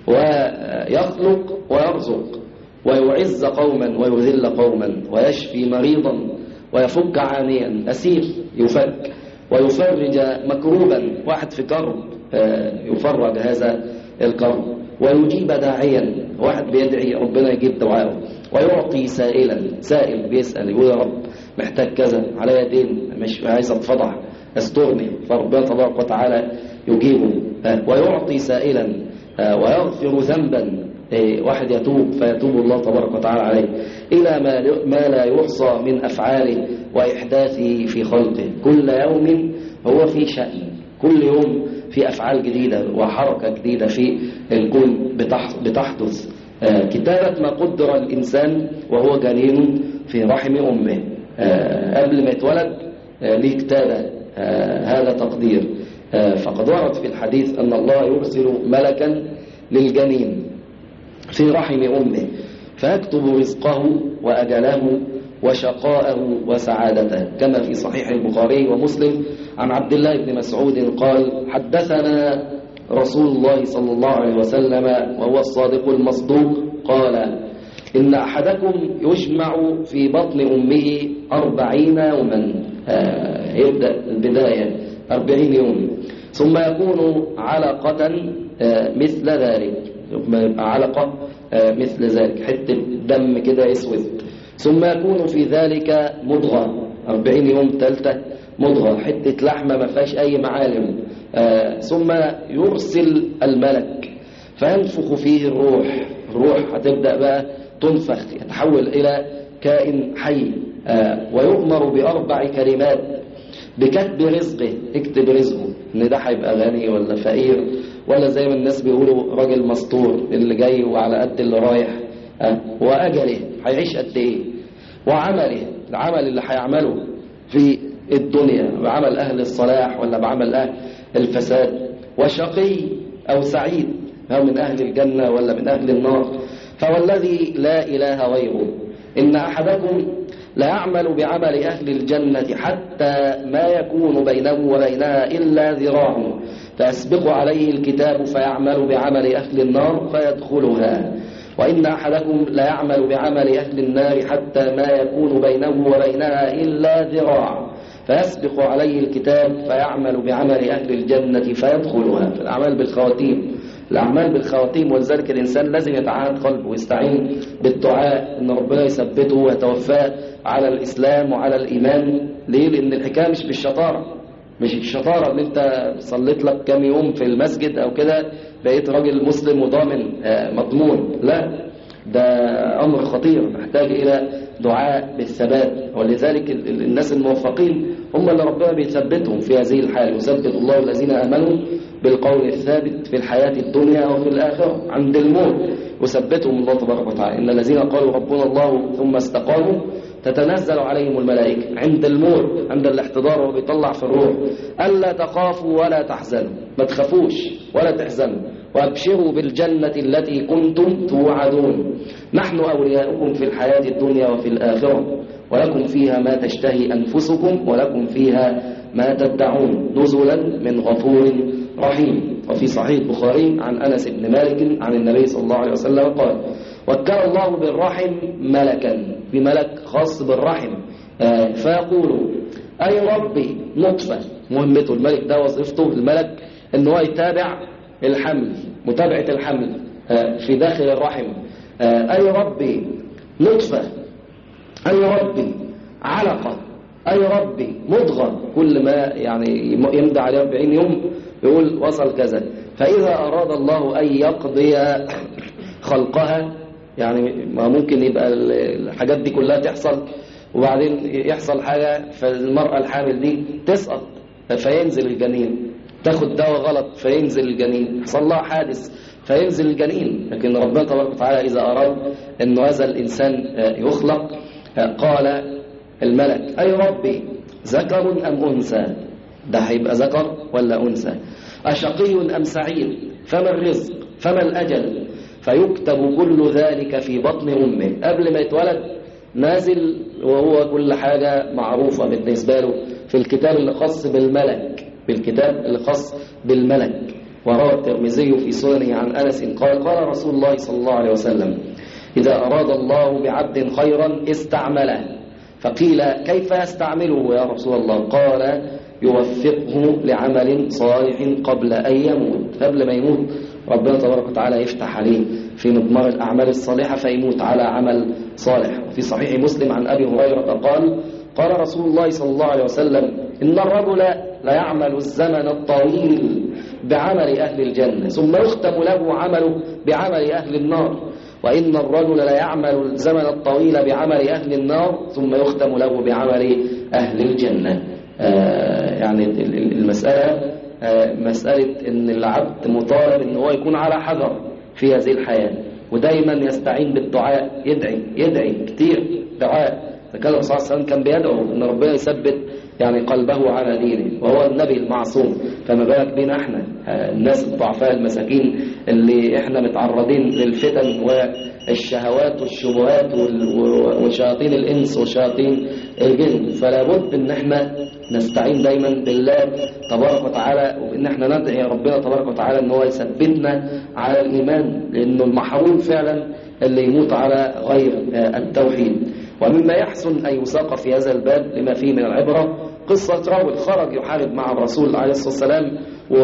ويخلق ويرزق ويعز قوما ويذل قوما ويشفي مريضا ويفك عانيا أسير يفك ويفرج مكروبا واحد في كرب يفرج هذا الكرب ويجيب داعيا واحد بيدعي ربنا يجيب دعائه ويعطي سائلا سائل بيسأل يقول يا رب محتاج كذا عليا دين مش عايز اتفضح استرني فربنا تبارك وتعالى يجيبه ويعطي سائلا ويغفر ذنبا واحد يتوب فيتوب الله تبارك وتعالى عليه إلى ما لا يحصى من أفعاله وإحداثه في خلقه كل يوم هو في شأن كل يوم في أفعال جديدة وحركة جديدة في الكون بتحدث كتابة ما قدر الإنسان وهو جنين في رحم أمه قبل ما يتولد ليه كتابة هذا تقدير فقد ورد في الحديث أن الله يرسل ملكا للجنين في رحم أمه فيكتب رزقه وأجله وشقاءه وسعادته كما في صحيح البخاري ومسلم عن عبد الله بن مسعود قال حدثنا رسول الله صلى الله عليه وسلم وهو الصادق المصدوق قال إن أحدكم يجمع في بطن أمه أربعين يوما آه، يبدأ البداية أربعين يوم ثم يكون علقة آه، مثل ذلك ثم يبقى علقة آه، مثل ذلك حتة دم كده اسود ثم يكون في ذلك مضغة أربعين يوم ثالثة مضغة حتة لحمة ما فيهاش أي معالم آه، ثم يرسل الملك فينفخ فيه الروح الروح هتبدأ بقى تنفخ يتحول إلى كائن حي آه، ويؤمر بأربع كلمات بكتب رزقه اكتب رزقه ان ده هيبقى غني ولا فقير ولا زي ما الناس بيقولوا راجل مسطور اللي جاي وعلى قد اللي رايح آه، واجله هيعيش قد ايه وعمله العمل اللي هيعمله في الدنيا بعمل اهل الصلاح ولا بعمل اهل الفساد وشقي او سعيد هو من اهل الجنه ولا من اهل النار فوالذي لا اله غيره ان احدكم لا يعمل بعمل أهل الجنة حتى ما يكون بينه وبينها إلا ذراع فيسبق عليه الكتاب فيعمل بعمل أهل النار فيدخلها وإن أحدكم لا يعمل بعمل أهل النار حتى ما يكون بينه وبينها إلا ذراع فيسبق عليه الكتاب فيعمل بعمل أهل الجنة فيدخلها فالأعمال بالخواتيم الأعمال بالخواتيم ولذلك الإنسان لازم يتعاهد قلبه ويستعين بالدعاء إن ربنا يثبته ويتوفاه على الإسلام وعلى الإيمان ليه؟ لأن الحكاية مش بالشطارة مش الشطارة اللي انت صليت لك كام يوم في المسجد او كده بقيت راجل مسلم وضامن آه، مضمون لا ده امر خطير محتاج الى دعاء بالثبات ولذلك ال- ال- الناس الموفقين هم اللي ربنا بيثبتهم في هذه الحال يثبت الله الذين امنوا بالقول الثابت في الحياة الدنيا وفي الآخرة عند الموت يثبتهم الله تبارك وتعالى إن الذين قالوا ربنا الله ثم استقاموا تتنزل عليهم الملائكة عند الموت عند الاحتضار وهو بيطلع في الروح ألا تخافوا ولا تحزنوا ما تخافوش ولا تحزنوا وابشروا بالجنة التي كنتم توعدون نحن أولياؤكم في الحياة الدنيا وفي الآخرة ولكم فيها ما تشتهي أنفسكم ولكم فيها ما تدعون نزلا من غفور رحيم وفي صحيح البخاري عن أنس بن مالك عن النبي صلى الله عليه وسلم قال وكل الله بالرحم ملكا بملك خاص بالرحم آه، فيقول أي ربي نطفة مهمته الملك ده وظيفته الملك ان هو يتابع الحمل متابعة الحمل آه، في داخل الرحم آه، أي ربي نطفة أي ربي علقة أي ربي مضغة كل ما يعني يمضي عليه 40 يوم يقول وصل كذا فإذا أراد الله أن يقضي خلقها يعني ما ممكن يبقى ال- الحاجات دي كلها تحصل وبعدين يحصل حاجة فالمرأة الحامل دي تسقط فينزل الجنين تاخد دواء غلط فينزل الجنين يحصل لها حادث فينزل الجنين لكن ربنا تبارك وتعالى إذا أراد أن هذا الإنسان آه، يخلق آه، قال الملك أي ربي ذكر أم أنثى ده هيبقى ذكر ولا أنثى أشقي أم سعيد فما الرزق فما الأجل فيكتب كل ذلك في بطن أمه قبل ما يتولد نازل وهو كل حاجة معروفة بالنسبة له في الكتاب اللي خاص بالملك بالكتاب اللي خاص بالملك وروى الترمذي في سننه عن أنس قال قال رسول الله صلى الله عليه وسلم إذا أراد الله بعبد خيرا استعمله فقيل كيف يستعمله يا رسول الله قال يوفقه لعمل صالح قبل أن يموت قبل ما يموت ربنا تبارك وتعالى يفتح عليه في مضمار الأعمال الصالحة فيموت على عمل صالح وفي صحيح مسلم عن أبي هريرة قال قال رسول الله صلى الله عليه وسلم إن الرجل لا يعمل الزمن الطويل بعمل أهل الجنة ثم يختم له عمله بعمل أهل النار وإن الرجل لا يعمل الزمن الطويل بعمل أهل النار ثم يختم له بعمل أهل الجنة آه يعني ال- ال- المسألة آه مسألة إن العبد مطالب إن هو يكون على حذر في هذه الحياة ودايما يستعين بالدعاء يدعي يدعي كتير دعاء فكان الرسول صلى الله عليه وسلم كان بيدعو إن ربنا يثبت يعني قلبه على دينه وهو النبي المعصوم فما بالك بينا احنا آه، الناس الضعفاء المساكين اللي احنا متعرضين للفتن والشهوات والشبهات وال- و- وشياطين الانس وشياطين الجن فلا بد ان احنا نستعين دايما بالله تبارك وتعالى وان احنا ندعي ربنا تبارك وتعالى ان هو يثبتنا على الايمان لانه المحروم فعلا اللي يموت على غير آه، التوحيد ومما يحسن أن يساق في هذا الباب لما فيه من العبرة قصة رجل خرج يحارب مع الرسول عليه الصلاة والسلام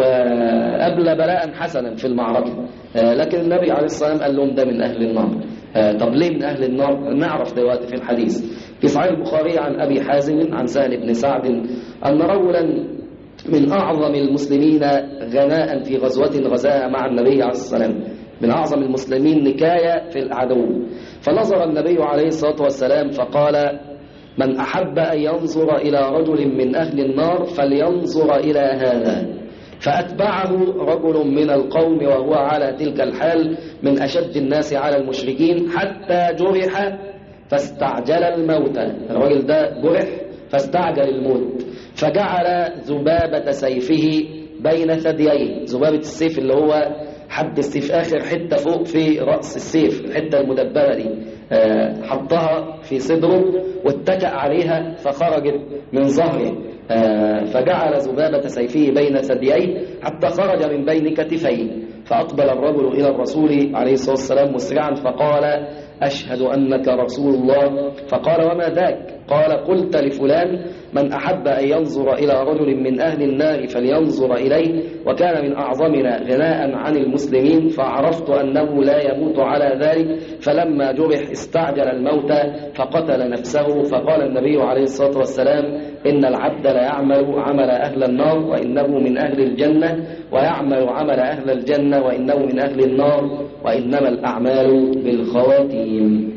وأبلى بلاء حسنا في المعركة آه، لكن النبي عليه الصلاة والسلام قال لهم ده من أهل النار آه، طب ليه من أهل النار نعرف دلوقتي في الحديث في صحيح البخاري عن أبي حازم عن سهل بن سعد أن رجلا من أعظم المسلمين غناء في غزوة غزاها مع النبي عليه الصلاة والسلام من أعظم المسلمين نكاية في العدو فنظر النبي عليه الصلاة والسلام فقال من أحب أن ينظر إلى رجل من أهل النار فلينظر إلى هذا فأتبعه رجل من القوم وهو على تلك الحال من أشد الناس على المشركين حتى جرح فاستعجل الموت الرجل ده جرح فاستعجل الموت فجعل ذبابة سيفه بين ثدييه ذبابة السيف اللي هو حد السيف آخر حتة فوق في رأس السيف الحتة المدببة دي آه، حطها في صدره واتكأ عليها فخرجت من ظهره آه، فجعل ذبابة سيفه بين ثدييه حتى خرج من بين كتفيه فأقبل الرجل إلى الرسول عليه الصلاة والسلام مسرعا فقال أشهد أنك رسول الله فقال وما ذاك قال قلت لفلان من أحب أن ينظر إلى رجل من أهل النار فلينظر إليه وكان من أعظمنا غناء عن المسلمين فعرفت أنه لا يموت على ذلك فلما جرح استعجل الموت فقتل نفسه فقال النبي عليه الصلاة والسلام إن العبد ليعمل عمل أهل النار وإنه من أهل الجنة ويعمل عمل أهل الجنة وإنه من أهل النار وإنما الأعمال بالخواتيم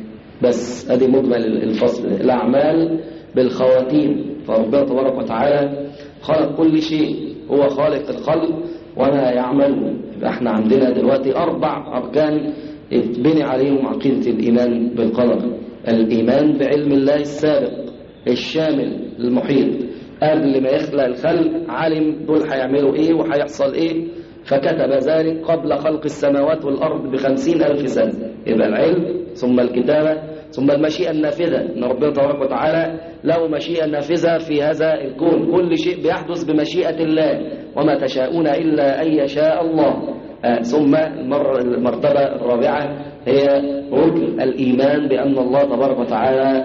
بس ادي مجمل الفصل الاعمال بالخواتيم فربنا تبارك وتعالى خلق كل شيء هو خالق الخلق وما يعمل احنا عندنا دلوقتي اربع اركان اتبني عليهم عقيده الايمان بالقدر الايمان بعلم الله السابق الشامل المحيط قبل ما يخلق الخلق علم دول هيعملوا ايه وهيحصل ايه فكتب ذلك قبل خلق السماوات والأرض بخمسين ألف سنة يبقى العلم ثم الكتابة ثم المشيئة النافذة إن ربنا تبارك وتعالى له مشيئة نافذة في هذا الكون كل شيء بيحدث بمشيئة الله وما تشاءون إلا أن يشاء الله آه ثم المر المرتبة الرابعة هي ركن الإيمان بأن الله تبارك وتعالى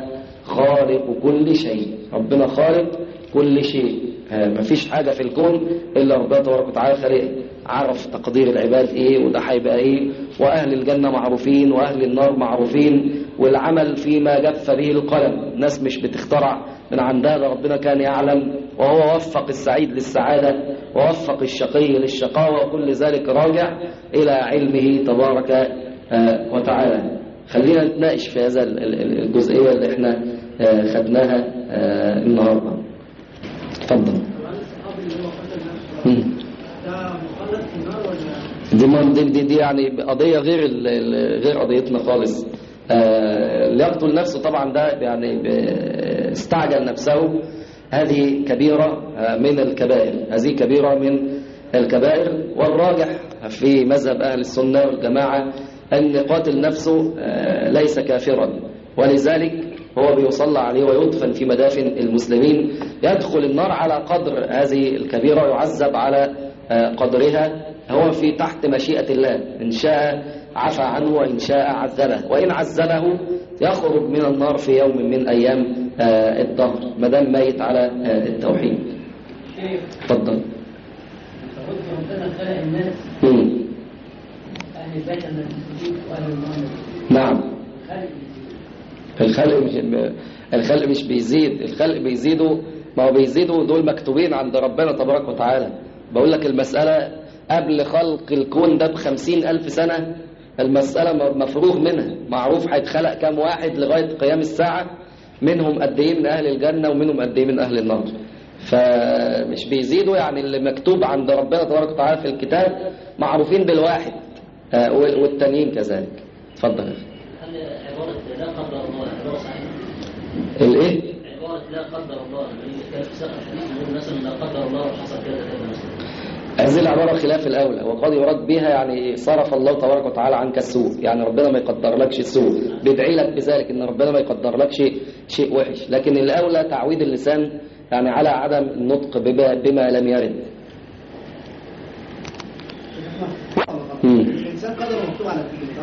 خالق كل شيء ربنا خالق كل شيء آه مفيش حاجة في الكون إلا ربنا تبارك وتعالى خالقها عرف تقدير العباد ايه وده هيبقى ايه واهل الجنه معروفين واهل النار معروفين والعمل فيما جف به القلم الناس مش بتخترع من عندها ده ربنا كان يعلم وهو وفق السعيد للسعاده ووفق الشقي للشقاوه وكل ذلك راجع الى علمه تبارك آه وتعالى خلينا نتناقش في هذا الجزئيه اللي احنا آه خدناها آه النهارده اتفضل دي, دي, دي, دي يعني قضية غير غير قضيتنا خالص آه اللي يقتل نفسه طبعا ده يعني استعجل نفسه هذه كبيرة من الكبائر هذه كبيرة من الكبائر والراجح في مذهب أهل السنة والجماعة أن قاتل نفسه آه ليس كافرا ولذلك هو بيصلى عليه ويدفن في مدافن المسلمين يدخل النار على قدر هذه الكبيرة يعذب على قدرها هو في تحت مشيئة الله إن شاء عفى عنه وإن شاء عذبه وإن عذبه يخرج من النار في يوم من أيام الدهر ما دام ميت على التوحيد اتفضل نعم الخلق مش الخلق مش بيزيد الخلق بيزيدوا ما هو بيزيدوا دول مكتوبين عند ربنا تبارك وتعالى بقول لك المسألة قبل خلق الكون ده بخمسين ألف سنة المسألة مفروغ منها معروف هيتخلق كام واحد لغاية قيام الساعة منهم قد ايه من أهل الجنة ومنهم قد ايه من أهل النار فمش بيزيدوا يعني اللي مكتوب عند ربنا تبارك وتعالى في الكتاب معروفين بالواحد والتانيين كذلك اتفضل عبارة لا قدر الله عبارة صحيحة الايه؟ عبارة لا قدر الله كان في سقف الحديث يقول مثلا لا قدر الله وحصل كذا كذا مثلا هذه العبارة خلاف الأولى وقد يراد بها يعني صرف الله تبارك وتعالى عنك السوء يعني ربنا ما يقدر لكش السوء بيدعي لك بذلك ان ربنا ما يقدر لكش شيء وحش لكن الأولى تعويد اللسان يعني على عدم النطق بما, بما لم يرد الإنسان قدره مكتوب على التكليف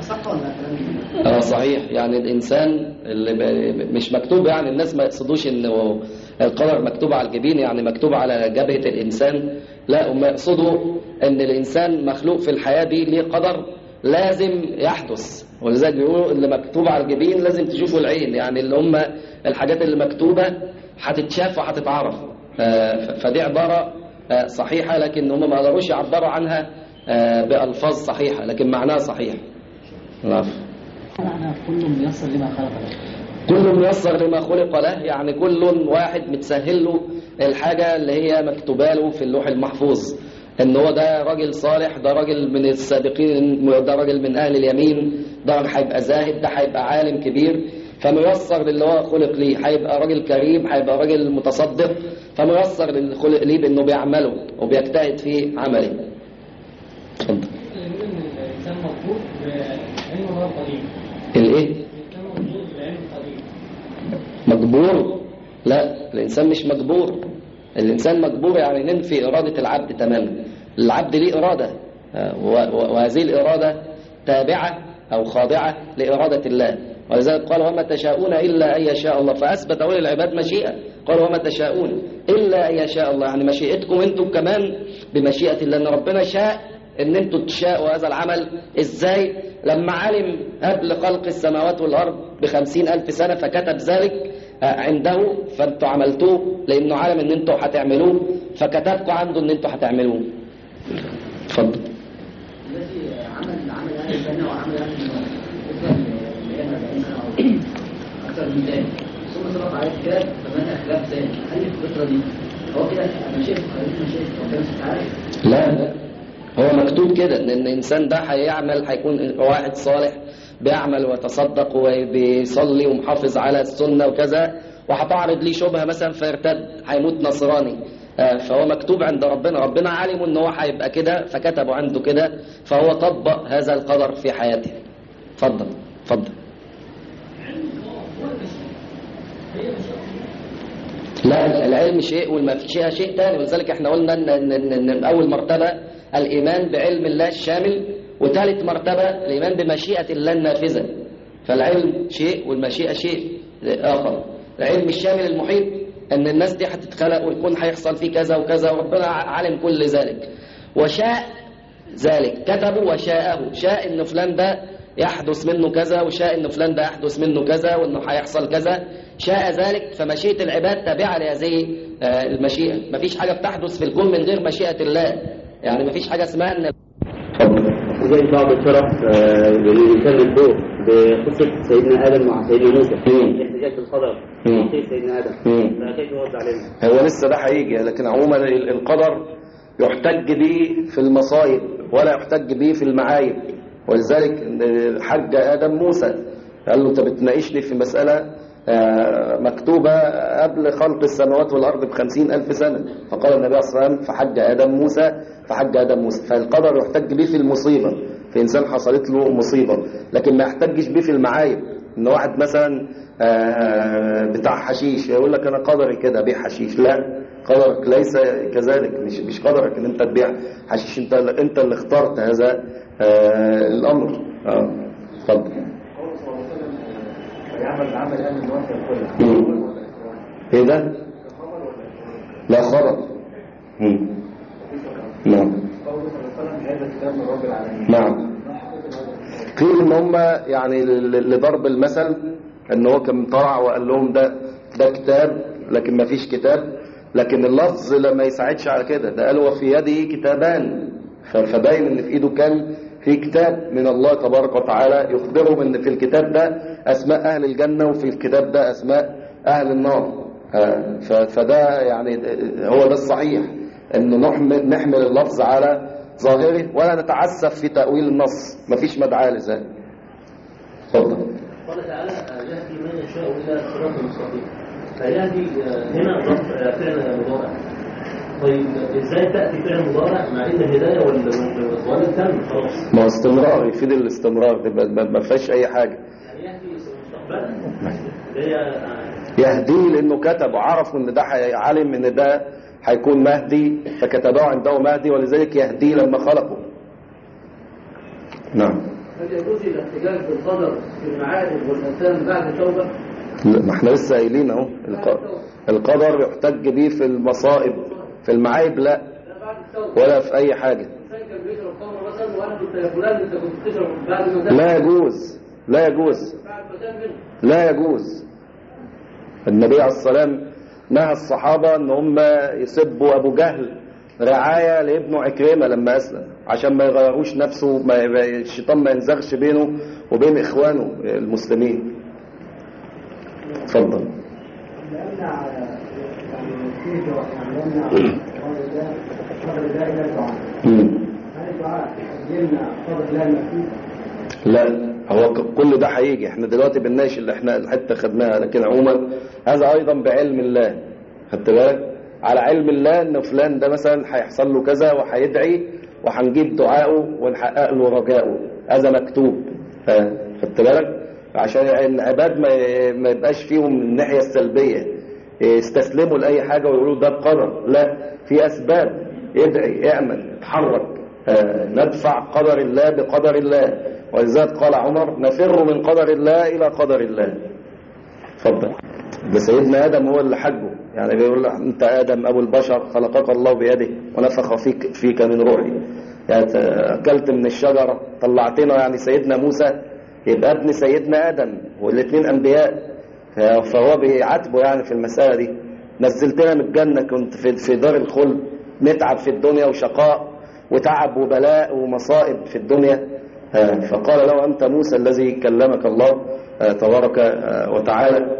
صح ولا كلام اه صحيح يعني الانسان اللي ب- مش مكتوب يعني الناس ما يقصدوش انه القدر مكتوب على الجبين يعني مكتوب على جبهة الانسان لا هم يقصدوا ان الانسان مخلوق في الحياة دي ليه قدر لازم يحدث ولذلك بيقولوا اللي مكتوب على الجبين لازم تشوفوا العين يعني اللي هم الحاجات اللي مكتوبة هتتشاف وهتتعرف آه، ف- فدي عبارة آه، صحيحة لكن هم ما قدروش يعبروا عنها آه، بألفاظ صحيحة لكن معناها صحيح العفو معنى كل ميسر لما خلق له كل ميسر لما خلق له يعني كل واحد متسهل له الحاجة اللي هي مكتوبة له في اللوح المحفوظ ان هو ده راجل صالح ده راجل من السابقين ده راجل من اهل اليمين ده هيبقى زاهد ده هيبقى عالم كبير فميسر للي هو خلق ليه هيبقى راجل كريم هيبقى راجل متصدق فميسر للي خلق ليه بانه بيعمله وبيجتهد في عمله اتفضل يقول ان الانسان مربوط بعلم الله القديم الايه الانسان مربوط بعلم القديم مجبور لا الإنسان مش مجبور الإنسان مجبور يعني ننفي إرادة العبد تماما العبد ليه إرادة آه، و- و- وهذه الإرادة تابعة أو خاضعة لإرادة الله ولذلك قال وما تشاءون إلا أن يشاء الله فأثبت أولي العباد مشيئة قال وما تشاءون إلا أن يشاء الله يعني مشيئتكم أنتم كمان بمشيئة الله أن ربنا شاء ان انتوا تشاءوا هذا العمل ازاي لما علم قبل خلق السماوات والارض بخمسين الف سنة فكتب ذلك آه، عنده فانتوا عملتوه لانه عالم ان انتوا هتعملوه فكتبكم عنده ان انتوا هتعملوه اتفضل الذي عمل عمل اهل الجنه وعمل اهل النار بالنسبه لأيام أربعين سنه او اكثر من ذلك ثم سبق عليه كتاب فمات خلاف ذلك هل في الفتره دي هو كده مشيئه خليل مشيئه ربنا سبحانه وتعالى لا لا هو مكتوب كده ان الانسان ده هيعمل هيكون واحد صالح بيعمل ويتصدق وبيصلي ومحافظ على السنه وكذا وهتعرض ليه شبهه مثلا فيرتد هيموت نصراني آه، فهو مكتوب عند ربنا ربنا عالم ان هو هيبقى كده فكتبه عنده كده فهو طبق هذا القدر في حياته اتفضل اتفضل لا العلم شيء والمشيئة شيء تاني ولذلك احنا قلنا ان, إن, إن, إن اول مرتبة الايمان بعلم الله الشامل وثالث مرتبة الايمان بمشيئة الله النافذة فالعلم شيء والمشيئة شيء اخر العلم الشامل المحيط ان الناس دي هتتخلق ويكون هيحصل فيه كذا وكذا وربنا عالم كل ذلك وشاء ذلك كتبوا وشاءه شاء ان فلان ده يحدث منه كذا وشاء ان فلان ده يحدث منه كذا وانه هيحصل كذا شاء ذلك فمشيئة العباد تابعة لهذه آه، المشيئة مفيش حاجة بتحدث في الكون من غير مشيئة الله يعني مفيش حاجة اسمها ان زي بعض الفرق آه، اللي يكلم بقصة سيدنا آدم مع سيدنا موسى احتجاج القدر مم. في سيدنا آدم مم. فكيف يرد عليهم؟ هو لسه ده هيجي لكن عموما ال- القدر يحتج به في المصايب ولا يحتج به في المعايب ولذلك إن حج آدم موسى قال له انت بتناقشني في مسألة آه، مكتوبة قبل خلق السماوات والأرض بخمسين ألف سنة فقال النبي صلى الله عليه وسلم فحج آدم موسى فحج آدم موسى فالقدر يحتج به في المصيبة في إنسان حصلت له مصيبة لكن ما يحتجش به في المعايب إن واحد مثلا آه، بتاع حشيش يقول لك أنا قدري كده أبيع حشيش لا قدرك ليس كذلك مش مش قدرك ان انت تبيع حشيش انت انت اللي اخترت هذا آه، الامر اه اتفضل مم. ايه ده لا خبر مم. نعم نعم قيل ان هم يعني ل- لضرب المثل ان هو كان طلع وقال لهم ده ده كتاب لكن ما فيش كتاب لكن اللفظ لما يساعدش على كده ده قال وفي يده كتابان ف- فباين ان في ايده كان في كتاب من الله تبارك وتعالى يخبرهم ان في الكتاب ده اسماء اهل الجنه وفي الكتاب ده اسماء اهل النار آه، ف- فده يعني هو ده الصحيح ان نحمل نحمل اللفظ على ظاهره ولا نتعسف في تاويل النص مفيش مدعاه لذلك اتفضل قال تعالى يهدي من يشاء الى صراط مستقيم فيهدي آه، هنا ضرب آه، فعل مضارع طيب ازاي تاتي فعل مضارع مع ان الهدايه وال- وال- ولا تم خلاص ما هو استمرار يفيد الاستمرار تبقى ما ما فيهاش اي حاجه يعني يهدي مستقبلا اللي هي آه، يهديه لانه كتب وعرف ان ده حي- علم ان ده هيكون مهدي فكتبه عنده مهدي ولذلك يهديه لما خلقه نعم هل يجوز الاحتجاج بالقدر في المعارف والإنسان بعد التوبة لا، ما احنا لسه قايلين اهو الق- القدر يحتج به في المصائب في المعايب لا لا بعد التوبة ولا في اي حاجة الإنسان كان بيشرب خمر مثلا وأنا كنت يا فلان أنت كنت بتشرب بعد ما زاد لا يجوز لا يجوز بعد ما زاد منه لا يجوز النبي عليه السلام نهى الصحابة ان هم يسبوا ابو جهل رعاية لابنه عكرمة لما اسلم عشان ما يغيروش نفسه ما ما- الشيطان ما ينزغش بينه وبين اخوانه المسلمين اتفضل لأمنع يعني في دعاء يعني يمنع قدر الله قدر الله إلى الدعاء مم. هل الدعاء يمنع قدر الله المكتوب لا هو ك- كل ده هيجي احنا دلوقتي بنناقش اللي احنا الحته خدناها لكن عموما هذا ايضا بعلم الله خدت بالك على علم الله ان فلان ده مثلا هيحصل له كذا وهيدعي وهنجيب دعائه ونحقق له رجائه هذا مكتوب ف- خدت بالك عشان العباد ما ما يبقاش فيهم من الناحيه السلبيه يستسلموا لاي حاجه ويقولوا ده بقدر لا في اسباب ادعي اعمل اتحرك آه، ندفع قدر الله بقدر الله ولذلك قال عمر نفر من قدر الله الى قدر الله اتفضل ده سيدنا ادم هو اللي حجه يعني بيقول له انت ادم ابو البشر خلقك الله بيده ونفخ فيك فيك من روحي يعني ت- اكلت من الشجره طلعتنا يعني سيدنا موسى يبقى ابن سيدنا ادم والاثنين انبياء ف- فهو بيعاتبه يعني في المساله دي نزلتنا من الجنه كنت في في دار الخلد نتعب في الدنيا وشقاء وتعب وبلاء ومصائب في الدنيا آه، فقال له أنت موسى الذي كلمك الله آه، تبارك آه، وتعالى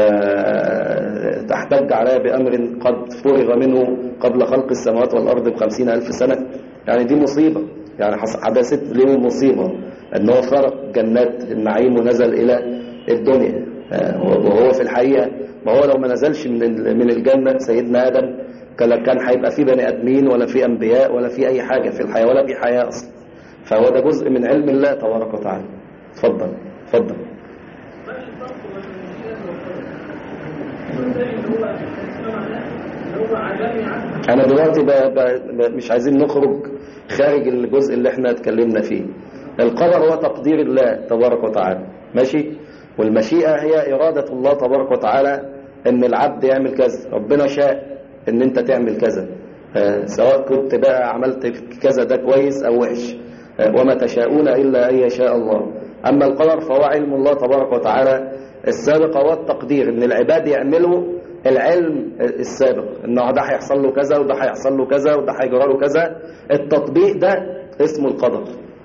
آه، تحتج علي بأمر قد فرغ منه قبل خلق السماوات والأرض بخمسين ألف سنة يعني دي مصيبة يعني حص- حدثت له مصيبة أن هو فرق جنات النعيم ونزل إلى الدنيا آه، وهو في الحقيقة ما هو لو ما نزلش من ال- من الجنة سيدنا آدم كان كان هيبقى في بني آدمين ولا في أنبياء ولا في أي حاجة في الحياة ولا في حياة أصلا فهو ده جزء من علم الله تبارك وتعالى اتفضل اتفضل انا دلوقتي ب... ب... ب... مش عايزين نخرج خارج الجزء اللي احنا اتكلمنا فيه القدر هو تقدير الله تبارك وتعالى ماشي والمشيئة هي إرادة الله تبارك وتعالى ان العبد يعمل كذا ربنا شاء ان انت تعمل كذا آه، سواء كنت بقى عملت كذا ده كويس او وحش آه، وما تشاءون الا ان يشاء الله اما القدر فهو علم الله تبارك وتعالى السابق هو التقدير ان العباد يعملوا العلم السابق انه ده هيحصل له كذا وده هيحصل له كذا وده هيجرى له كذا التطبيق ده اسمه القدر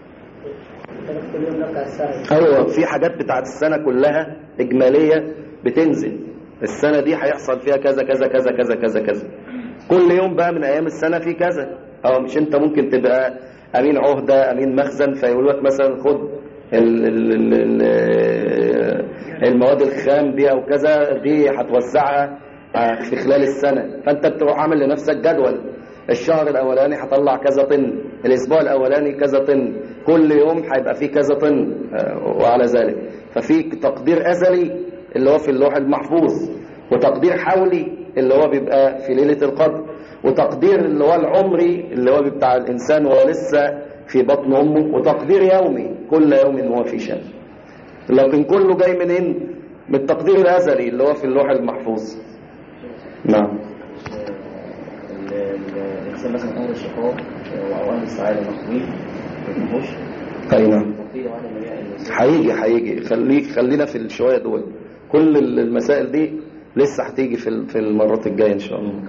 ايوه في حاجات بتاعت السنه كلها اجماليه بتنزل السنه دي هيحصل فيها كذا كذا كذا كذا كذا كذا كل يوم بقى من ايام السنه في كذا او مش انت ممكن تبقى امين عهده امين مخزن فيقول لك مثلا خد ال ال ال ال المواد الخام دي او كذا دي هتوزعها في خلال السنه فانت بتروح عامل لنفسك جدول الشهر الاولاني هطلع كذا طن الاسبوع الاولاني كذا طن كل يوم هيبقى فيه كذا طن آه، وعلى ذلك ففي تقدير ازلي اللي هو في اللوح المحفوظ وتقدير حولي اللي هو بيبقى في ليله القدر وتقدير اللي هو العمري اللي هو بتاع الانسان وهو لسه في بطن امه وتقدير يومي كل يوم هو في شان لكن كله جاي منين من التقدير الازلي اللي هو في اللوح المحفوظ نعم ال- ال- الانسان مثلا اهل الشقاء او اهل السعاده مخوين ما يفهموش اي نعم تقدير وعدم الرياء الانسان هيجي هيجي خليك خلينا في الشويه دول كل المسائل دي لسه هتيجي في ال- في المرات الجايه ان شاء الله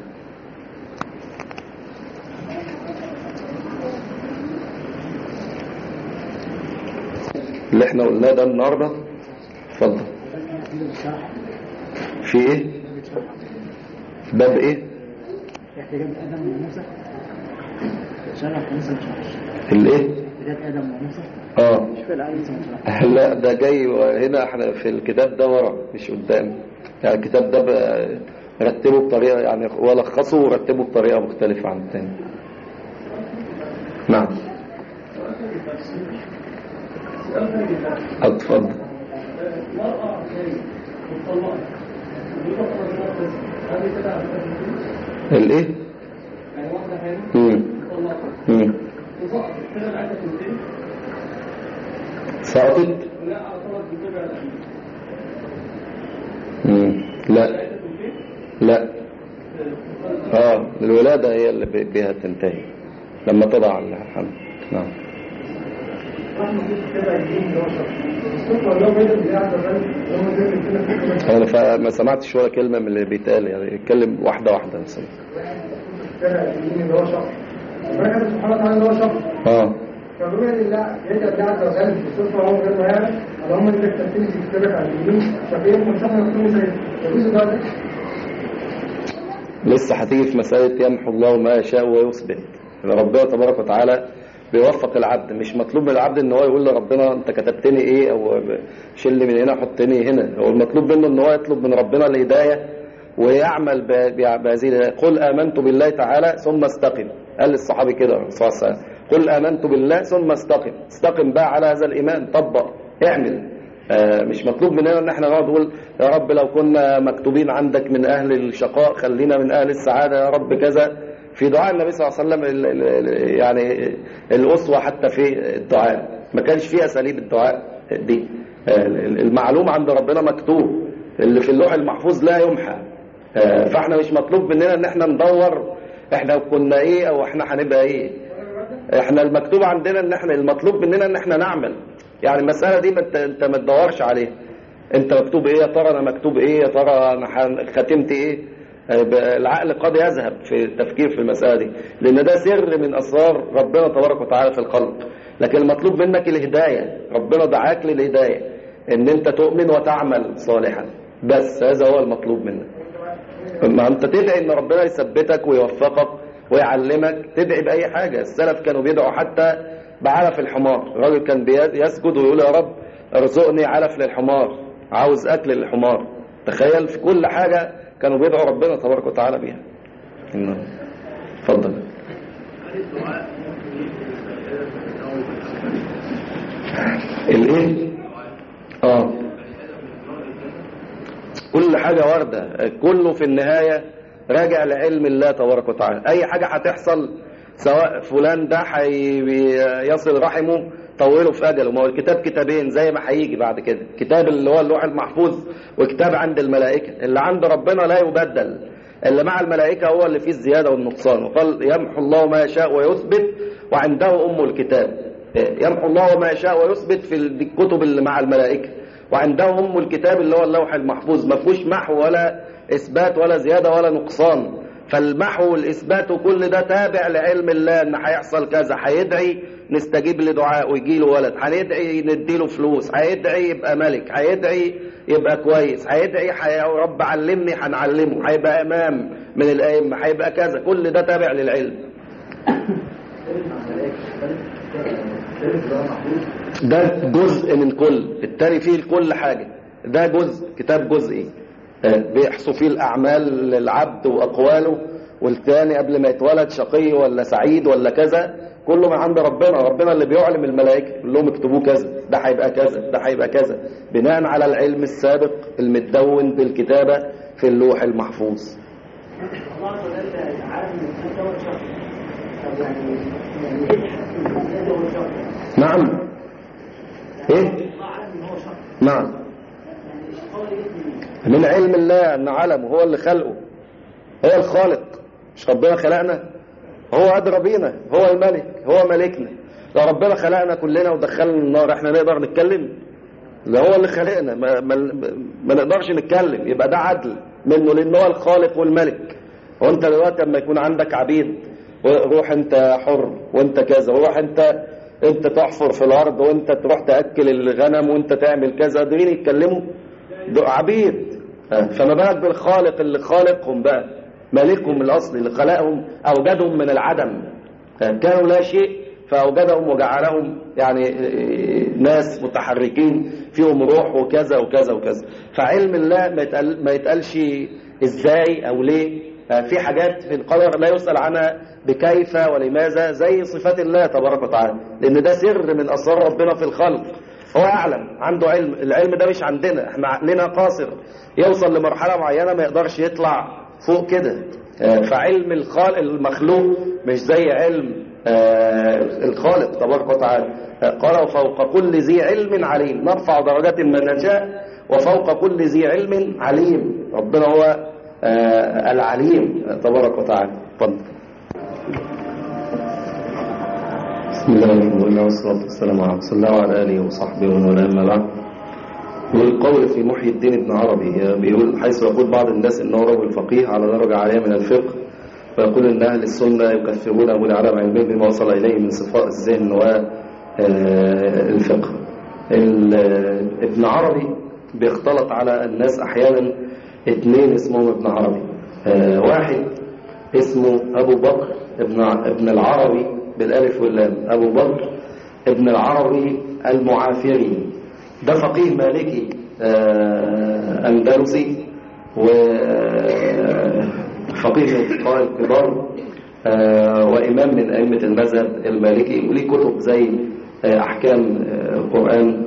اللي احنا قلناه ده النهارده اتفضل في ايه باب ايه احتجاج ادم وموسى شرح موسى ما شرحش الايه احتجاج ادم وموسى اه مش في الايه موسى ما شرحش لا ده جاي هنا احنا في الكتاب ده ورا مش قدام يعني الكتاب ده بقى رتبه بطريقه يعني ولخصه ورتبه بطريقه مختلفه عن التاني نعم اتفضل الايه امم امم سقطت لا اعتبر بتبع مم. لا لا اه الولادة هي اللي بي- بيها تنتهي لما تضع الحمل نعم رحمة الله تبع الدين اللي هو شرط الصوت والله بيد اللي قاعد الرجل هو زي كده كده انا ف- ما سمعتش ولا كلمة من اللي بيتقال يعني اتكلم واحدة واحدة بس تبع الدين اللي هو شرط ربنا سبحانه وتعالى اللي هو شرط اه فبما ان الله يجعل الله عز وجل في الصفة وهو غير مهارة اللهم انك تبتني في كتابك على اليمين فكيف منصحنا نكون زي يجوز ذلك لسه هتيجي في مسألة يمحو الله ما يشاء ويثبت إن ربنا تبارك وتعالى بيوفق العبد مش مطلوب من العبد ان هو يقول لربنا انت كتبتني ايه او شيل من هنا حطني هنا هو المطلوب منه ان هو يطلب من ربنا الهدايه ويعمل ب- ب- بهذه الهداية. قل امنت بالله تعالى ثم استقم قال للصحابي كده صلى الله عليه وسلم قل امنت بالله ثم استقم استقم بقى على هذا الايمان طبق اعمل آه، مش مطلوب مننا ان احنا نقعد نقول يا رب لو كنا مكتوبين عندك من اهل الشقاء خلينا من اهل السعاده يا رب كذا في دعاء النبي صلى الله عليه وسلم ال- ال- ال- يعني الاسوه حتى في الدعاء ما كانش فيه اساليب الدعاء دي آه، ال- المعلوم عند ربنا مكتوب اللي في اللوح المحفوظ لا يمحى آه، فاحنا مش مطلوب مننا ان احنا ندور احنا كنا ايه او احنا هنبقى ايه احنا المكتوب عندنا ان احنا المطلوب مننا ان احنا نعمل يعني المسألة دي ما انت انت ما تدورش عليها انت مكتوب ايه يا ترى انا مكتوب ايه يا ترى انا ح- ختمت ايه آه، ب- العقل قد يذهب في التفكير في المسألة دي لان ده سر من اسرار ربنا تبارك وتعالى في الخلق لكن المطلوب منك الهداية ربنا دعاك للهداية ان انت تؤمن وتعمل صالحا بس هذا هو المطلوب منك ما انت تدعي ان ربنا يثبتك ويوفقك ويعلمك تدعي باي حاجه السلف كانوا بيدعوا حتى بعلف الحمار الراجل كان بي- يسجد ويقول يا رب ارزقني علف للحمار عاوز اكل للحمار تخيل في كل حاجه كانوا بيدعوا ربنا تبارك وتعالى بيها نعم. اتفضل الايه اه كل حاجة واردة كله في النهاية راجع لعلم الله تبارك وتعالى أي حاجة هتحصل سواء فلان ده هيصل رحمه طوله في أجله ما هو الكتاب كتابين زي ما هيجي بعد كده كتاب اللي هو اللوح المحفوظ وكتاب عند الملائكة اللي عند ربنا لا يبدل اللي مع الملائكة هو اللي فيه الزيادة والنقصان وقال يمحو الله ما يشاء ويثبت وعنده أم الكتاب يمحو الله ما يشاء ويثبت في الكتب اللي مع الملائكة وعندهم أم الكتاب اللي هو اللوح المحفوظ ما فيهوش محو ولا إثبات ولا زيادة ولا نقصان فالمحو والإثبات وكل ده تابع لعلم الله إن هيحصل كذا هيدعي نستجيب لدعاء ويجي له ولد هندعي نديله فلوس هيدعي يبقى ملك هيدعي يبقى كويس هيدعي حي... يا رب علمني هنعلمه هيبقى إمام من الأئمة هيبقى كذا كل ده تابع للعلم ده جزء من كل التاني فيه كل حاجة ده جزء كتاب جزئي آه، بيحصوا فيه الأعمال للعبد وأقواله والتاني قبل ما يتولد شقي ولا سعيد ولا كذا كله من عند ربنا ربنا اللي بيعلم الملائكة يقول لهم اكتبوه كذا ده هيبقى كذا ده هيبقى كذا بناء على العلم السابق المتدون بالكتابة في اللوح المحفوظ الله عز وجل عالم الانسان ده هو شخص طب يعني يعني ايه تحكم الانسان ده هو شخص؟ نعم ايه الله عالم ان هو شخص نعم يعني الشقاوه دي جت منين؟ من علم الله ان علمه هو اللي خلقه هو الخالق مش ربنا خلقنا هو أدرى بينا هو الملك هو ملكنا لو ربنا خلقنا كلنا ودخلنا النار احنا نقدر نتكلم ده هو اللي خلقنا ما, ما, ما نقدرش نتكلم يبقى ده عدل منه لان هو الخالق والملك وانت دلوقتي لما يكون عندك عبيد روح انت حر وانت كذا وروح انت انت تحفر في الارض وانت تروح تاكل الغنم وانت تعمل كذا دول يتكلموا دول عبيد فما بالك بالخالق اللي خالقهم بقى مالكهم الاصلي اللي خلقهم اوجدهم من العدم كانوا لا شيء فأوجدهم وجعلهم يعني ناس متحركين فيهم روح وكذا وكذا وكذا فعلم الله ما يتقال ما يتقالش ازاي او ليه في حاجات في القدر لا يسأل عنها بكيف ولماذا زي صفات الله تبارك وتعالى لأن ده سر من أسرار ربنا في الخلق هو يعلم عنده علم العلم ده مش عندنا احنا عقلنا قاصر يوصل لمرحلة معينة ما يقدرش يطلع فوق كده فعلم الخالق المخلوق مش زي علم آه، الخالق تبارك وتعالى آه، قال وفوق كل ذي علم عليم نرفع درجات من نشاء وفوق كل ذي علم عليم ربنا هو آه، العليم تبارك وتعالى اتفضل بسم الله الرحمن الرحيم والصلاة والسلام على رسول الله وعلى آله وصحبه ومن والاه أما بعد والقول في محي الدين ابن عربي بيقول حيث يقول بعض الناس انه رجل فقيه على درجة عالية من الفقه ويقول ان اهل السنة يكفرون ابو العالم علمه بما وصل اليه من صفاء الذهن والفقه ابن عربي بيختلط على الناس احيانا اثنين اسمهم ابن عربي آه، واحد اسمه ابو بكر ابن ع- ابن العربي بالالف واللام ابو بكر ابن العربي المعافري ده فقيه مالكي آه، اندلسي وفقيه من الفقهاء الكبار آه، وامام من ائمه المذهب المالكي وليه كتب زي آه، احكام آه، القران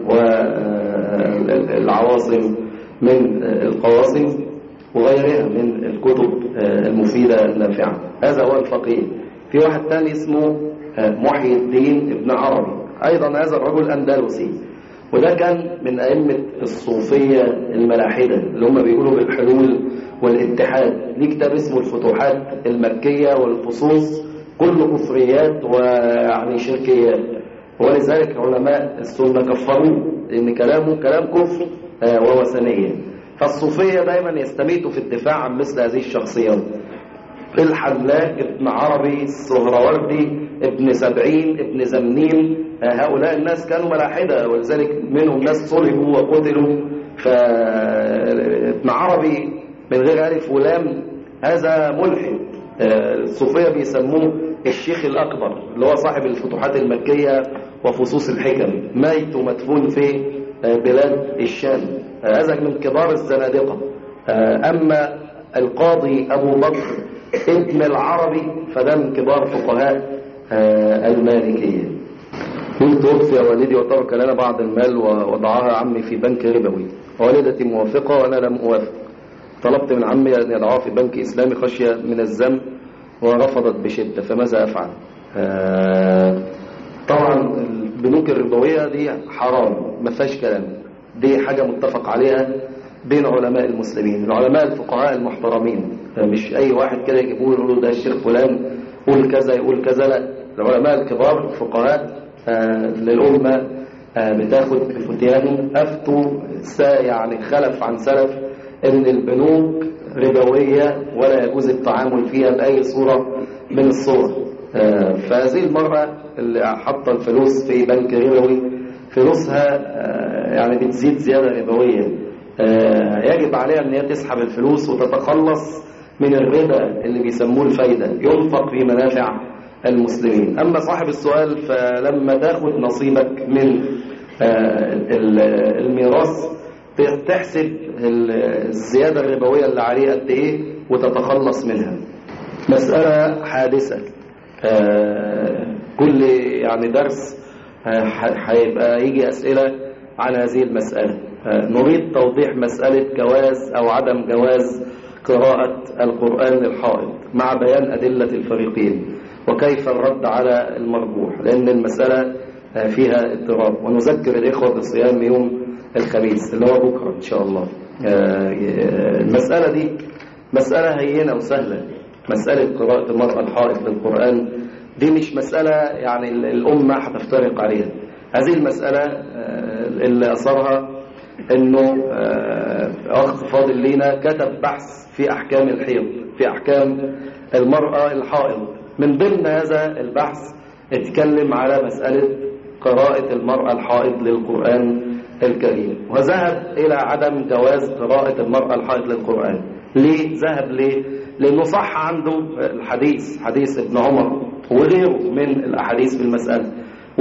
والعواصم من آه، القواصم وغيرها من الكتب آه، المفيده النافعه هذا هو الفقيه في واحد ثاني اسمه آه، محي الدين ابن عربي ايضا هذا الرجل اندلسي وده كان من أئمة الصوفية الملاحدة اللي هم بيقولوا بالحلول والاتحاد ليه كتاب اسمه الفتوحات المكية والفصوص كله كفريات ويعني شركيات ولذلك علماء السنة كفروه لأن كلامه كلام كفر آه، ووثنية فالصوفية دايما يستميتوا في الدفاع عن مثل هذه الشخصيات الحلاج ابن عربي السهروردي ابن سبعين ابن زمنين آه، هؤلاء الناس كانوا ملاحدة ولذلك منهم ناس صلبوا وقتلوا فابن عربي من غير ألف ولام هذا ملحد آه، الصوفية بيسموه الشيخ الأكبر اللي هو صاحب الفتوحات المكية وفصوص الحكم ميت ومدفون في آه، بلاد الشام آه، هذا من كبار الزنادقة آه، أما القاضي أبو بكر ابن العربي فده من كبار فقهاء آه، المالكية قلت توفي والدي وترك لنا بعض المال ووضعها عمي في بنك ربوي والدتي موافقة وأنا لم أوافق طلبت من عمي أن يضعها في بنك إسلامي خشية من الذنب ورفضت بشدة فماذا أفعل آه، طبعا البنوك الربوية دي حرام ما فيهاش كلام دي حاجة متفق عليها بين علماء المسلمين العلماء الفقهاء المحترمين مش أي واحد كده يجيبوه يقولوا ده الشيخ فلان قول كذا يقول كذا لا العلماء الكبار الفقهاء آه، للأمة آه، بتاخد بفتيانهم أفتوا سا- يعني خلف عن سلف إن البنوك ربوية ولا يجوز التعامل فيها بأي صورة من الصور آه، فهذه المرأة اللي حاطة الفلوس في بنك ربوي فلوسها آه، يعني بتزيد زيادة ربوية آه، يجب عليها ان هي تسحب الفلوس وتتخلص من الربا اللي بيسموه الفايدة ينفق في منافع المسلمين أما صاحب السؤال فلما تاخد نصيبك من آه، ال- الميراث ت- تحسب ال- الزيادة الربوية اللي عليه قد إيه وتتخلص منها مسألة حادثة آه، كل يعني درس آه، ح- هيبقى يجي أسئلة عن هذه المسألة آه، نريد توضيح مسألة جواز أو عدم جواز قراءة القرآن للحائض مع بيان أدلة الفريقين وكيف الرد على المرجوح لأن المسألة آه، فيها اضطراب ونذكر الإخوة بصيام يوم الخميس اللي هو بكرة إن شاء الله آه، المسألة دي مسألة هينة وسهلة مسألة قراءة المرأة الحائض للقرآن دي مش مسألة يعني ال- الأمة هتفترق عليها هذه المسألة آه، اللي أثرها انه آه، اخ فاضل لينا كتب بحث في احكام الحيض في احكام المرأة الحائض من ضمن هذا البحث اتكلم على مسألة قراءة المرأة الحائض للقرآن الكريم وذهب إلى عدم جواز قراءة المرأة الحائض للقرآن ليه؟ ذهب ليه؟ لأنه صح عنده الحديث حديث ابن عمر وغيره من الأحاديث في المسألة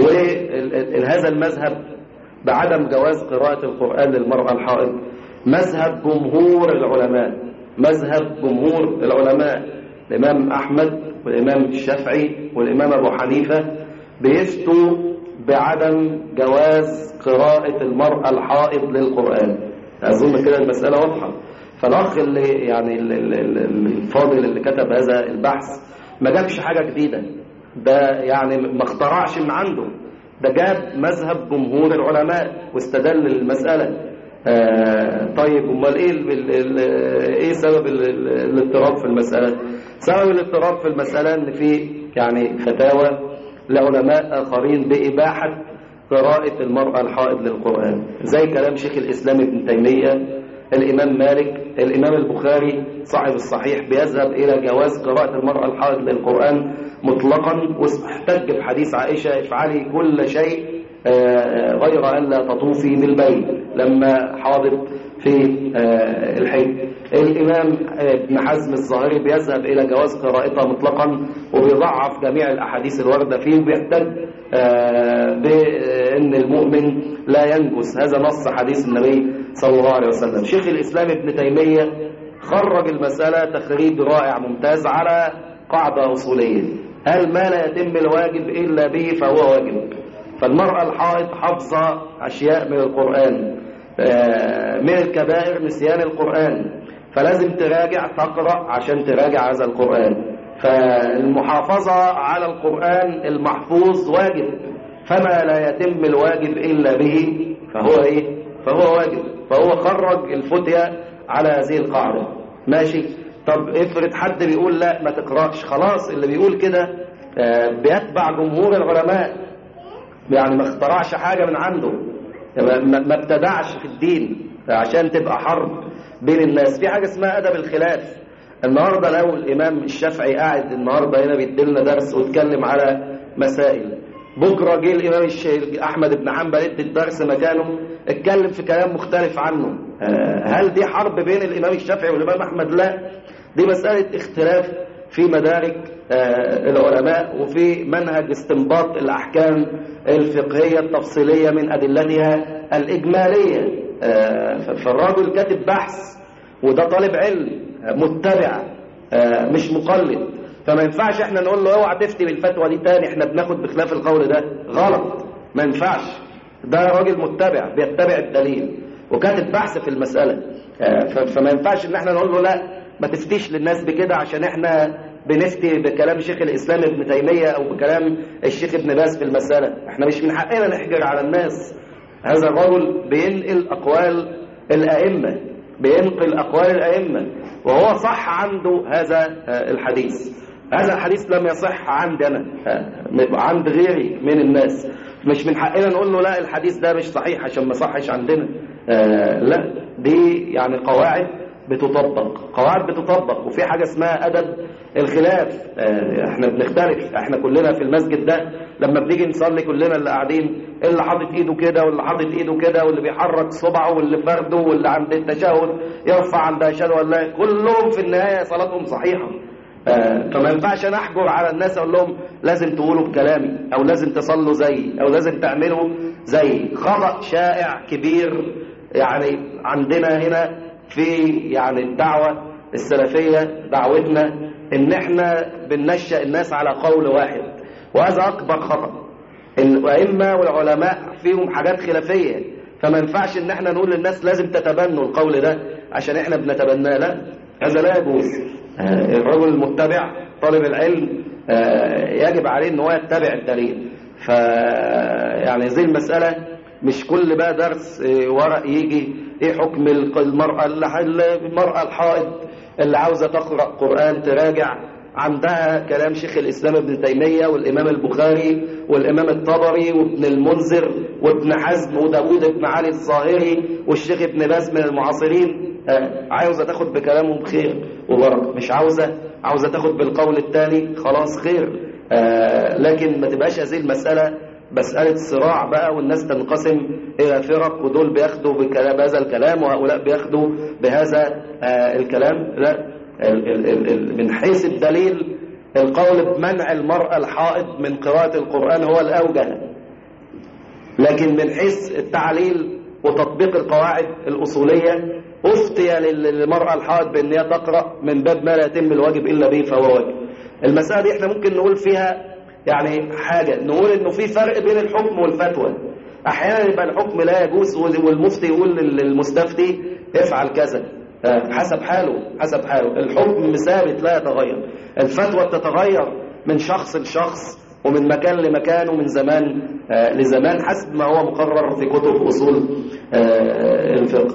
وهذا المذهب بعدم جواز قراءة القرآن للمرأة الحائض مذهب جمهور العلماء مذهب جمهور العلماء الإمام أحمد والإمام الشافعي والإمام أبو حنيفة بيفتوا بعدم جواز قراءة المرأة الحائض للقرآن أظن كده المسألة واضحة فالأخ اللي يعني ال- ال- ال- الفاضل اللي كتب هذا البحث ما جابش حاجة جديدة ده يعني ما اخترعش من عنده ده جاب مذهب جمهور العلماء واستدل المسألة آه طيب امال ايه ال ال ال ايه سبب ال ال الاضطراب في المسألة سبب الاضطراب في المسألة ان في يعني فتاوى لعلماء اخرين بإباحة قراءة المرأة الحائض للقرآن زي كلام شيخ الإسلام ابن تيمية الإمام مالك الإمام البخاري صاحب الصحيح بيذهب إلى جواز قراءة المرأة الحائض للقرآن مطلقا واحتج بحديث عائشة افعلي كل شيء غير أن لا تطوفي بالبيت لما حاضت في الحج الإمام ابن حزم الظاهري بيذهب إلى جواز قراءتها مطلقا وبيضعف جميع الأحاديث الواردة فيه وبيحتج بأن المؤمن لا ينجس هذا نص حديث النبي صلى الله عليه وسلم شيخ الإسلام ابن تيمية خرج المسألة تخريج رائع ممتاز على قاعدة أصولية هل ما لا يتم الواجب إلا به فهو واجب فالمرأة الحائض حافظة أشياء من القرآن من الكبائر نسيان القرآن فلازم تراجع تقرأ عشان تراجع هذا القرآن فالمحافظة على القرآن المحفوظ واجب فما لا يتم الواجب إلا به فهو إيه؟ فهو واجب فهو خرج الفتية على هذه القاعدة ماشي طب افرض حد بيقول لا ما تقرأش خلاص اللي بيقول كده بيتبع جمهور العلماء يعني ما اخترعش حاجة من عنده ما ابتدعش في الدين عشان تبقى حرب بين الناس في حاجة اسمها أدب الخلاف النهاردة لو الإمام الشافعي قاعد النهاردة هنا بيديلنا درس واتكلم على مسائل بكرة جه الإمام أحمد بن حنبل ادي الدرس مكانه اتكلم في كلام مختلف عنه هل دي حرب بين الإمام الشافعي والإمام أحمد لا دي مسألة اختلاف في مدارك العلماء وفي منهج استنباط الأحكام الفقهية التفصيلية من أدلتها الإجمالية فالراجل كاتب بحث وده طالب علم متبع مش مقلد فما ينفعش احنا نقول له اوعى تفتي بالفتوى دي تاني احنا بناخد بخلاف القول ده غلط ما ينفعش ده راجل متبع بيتبع الدليل وكاتب بحث في المسألة فما ينفعش ان احنا نقول له لا ما تفتيش للناس بكده عشان احنا بنفتي بكلام شيخ الإسلام ابن تيمية أو بكلام الشيخ ابن باز في المسألة احنا مش من حقنا نحجر على الناس هذا الرجل بينقل أقوال الأئمة بينقل أقوال الأئمة وهو صح عنده هذا الحديث هذا الحديث لم يصح عندي أنا عند غيري من الناس مش من حقنا نقول له لا الحديث ده مش صحيح عشان ما صحش عندنا لا دي يعني قواعد بتطبق قواعد بتطبق وفي حاجة اسمها أدب الخلاف احنا بنختلف احنا كلنا في المسجد ده لما بنيجي نصلي كلنا اللي قاعدين اللي حاطط ايده كده واللي حاطط ايده كده واللي بيحرك صبعه واللي فرده واللي عند التشهد يرفع عند اشهد ولا كلهم في النهاية صلاتهم صحيحة فما ينفعش انا احجر على الناس اقول لهم لازم تقولوا بكلامي او لازم تصلوا زيي او لازم تعملوا زيي خطأ شائع كبير يعني عندنا هنا في يعني الدعوة السلفية دعوتنا ان احنا بننشأ الناس على قول واحد وهذا اكبر خطأ الائمه والعلماء فيهم حاجات خلافية فما ينفعش ان احنا نقول للناس لازم تتبنوا القول ده عشان احنا بنتبناه لا هذا لا يجوز الرجل المتبع طالب العلم يجب عليه ان هو يتبع الدليل ف يعني زي المسألة مش كل بقى درس ورق يجي ايه حكم المرأة المرأة الحائض اللي عاوزة تقرأ قرآن تراجع عندها كلام شيخ الإسلام ابن تيمية والإمام البخاري والإمام الطبري وابن المنذر وابن حزم وداود بن علي الظاهري والشيخ ابن باز من المعاصرين عاوزة تاخد بكلامهم خير وبركة مش عاوزة عاوزة تاخد بالقول الثاني خلاص خير لكن ما تبقاش هذه المسألة مسألة صراع بقى والناس تنقسم إلى فرق ودول بياخدوا بكلام هذا الكلام وهؤلاء بياخدوا بهذا الكلام لا من حيث الدليل القول بمنع المرأة الحائض من قراءة القرآن هو الأوجه لكن من حيث التعليل وتطبيق القواعد الأصولية أفتي للمرأة الحائض بأن هي تقرأ من باب ما لا يتم الواجب إلا به فهو واجب المسألة دي احنا ممكن نقول فيها يعني حاجة نقول انه في فرق بين الحكم والفتوى احيانا يبقى الحكم لا يجوز والمفتي يقول للمستفتي افعل كذا حسب حاله حسب حاله الحكم ثابت لا يتغير الفتوى بتتغير من شخص لشخص ومن مكان لمكان ومن زمان آه، لزمان حسب ما هو مقرر في كتب أصول آه، الفقه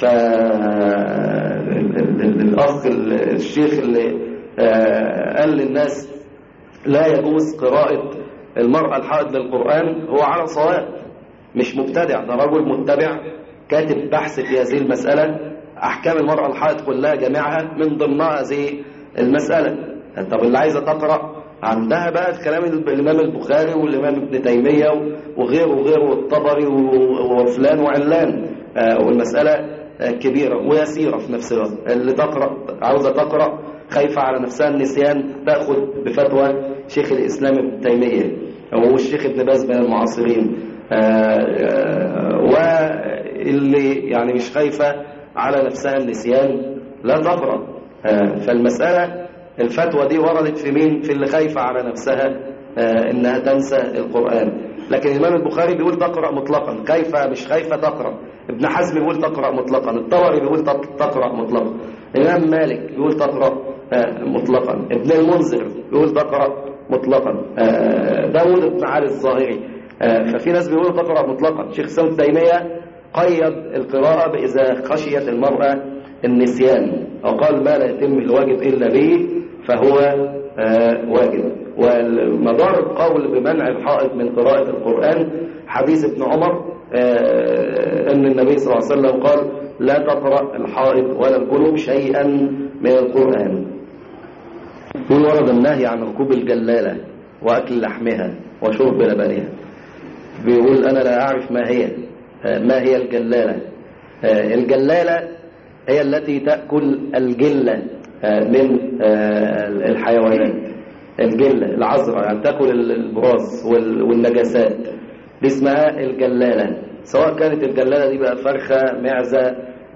فالأخ الشيخ اللي آه، قال للناس لا يجوز قراءة المرأة الحائض للقرآن هو على صواب مش مبتدع ده رجل متبع كاتب بحث في هذه المسألة أحكام المرأة الحائض كلها جميعها من ضمنها هذه المسألة طب اللي عايزة تقرأ عندها بقى كلام الإمام البخاري والإمام ابن تيمية وغيره وغيره والطبري وفلان وعلان آه، والمسألة آه، كبيرة ويسيرة في نفس الوقت اللي تقرأ عاوزة تقرأ خايفة على نفسها النسيان تأخذ بفتوى شيخ الإسلام ابن تيمية وهو الشيخ ابن باز من المعاصرين آه، واللي يعني مش خايفة على نفسها النسيان لا تقرأ فالمسألة الفتوى دي وردت في مين في اللي خايفة على نفسها آه انها تنسى القرآن لكن الامام البخاري بيقول تقرأ مطلقا خايفة مش خايفة تقرأ ابن حزم بيقول تقرأ مطلقا الطبري بيقول تقرأ مطلقا الامام مالك بيقول تقرأ آه مطلقا ابن المنذر بيقول تقرأ مطلقا آه داود بن علي الظاهري آه ففي ناس بيقولوا تقرأ مطلقا شيخ سيد تيمية قيد القراءة بإذا خشيت المرأة النسيان وقال ما لا يتم الواجب إلا به فهو آه واجب والمدار القول بمنع الحائط من قراءة القرآن حديث ابن عمر آه أن النبي صلى الله عليه وسلم قال لا تقرأ الحائط ولا الجنوب شيئا من القرآن يقول ورد النهي عن ركوب الجلالة وأكل لحمها وشرب لبنها بيقول أنا لا أعرف ما هي آه ما هي الجلالة الجلالة هي التي تأكل الجلة من الحيوانات الجلة العذراء يعني تاكل البراز والنجاسات دي اسمها الجلالة سواء كانت الجلالة دي بقى فرخة معزة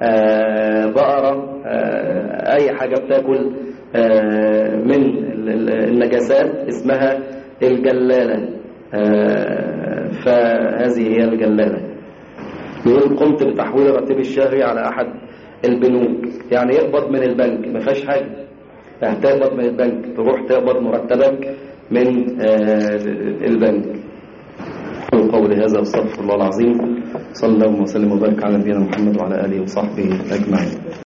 بقرة أي حاجة بتاكل من النجاسات اسمها الجلالة فهذه هي الجلالة يقول قمت بتحويل الراتب الشهري على أحد البنوك يعني يقبض من البنك ما فيهاش حاجة يعني تقبض من البنك تروح تقبض مرتبك من آه البنك قول هذا واستغفر الله العظيم صلى الله وسلم وبارك على نبينا محمد وعلى اله وصحبه اجمعين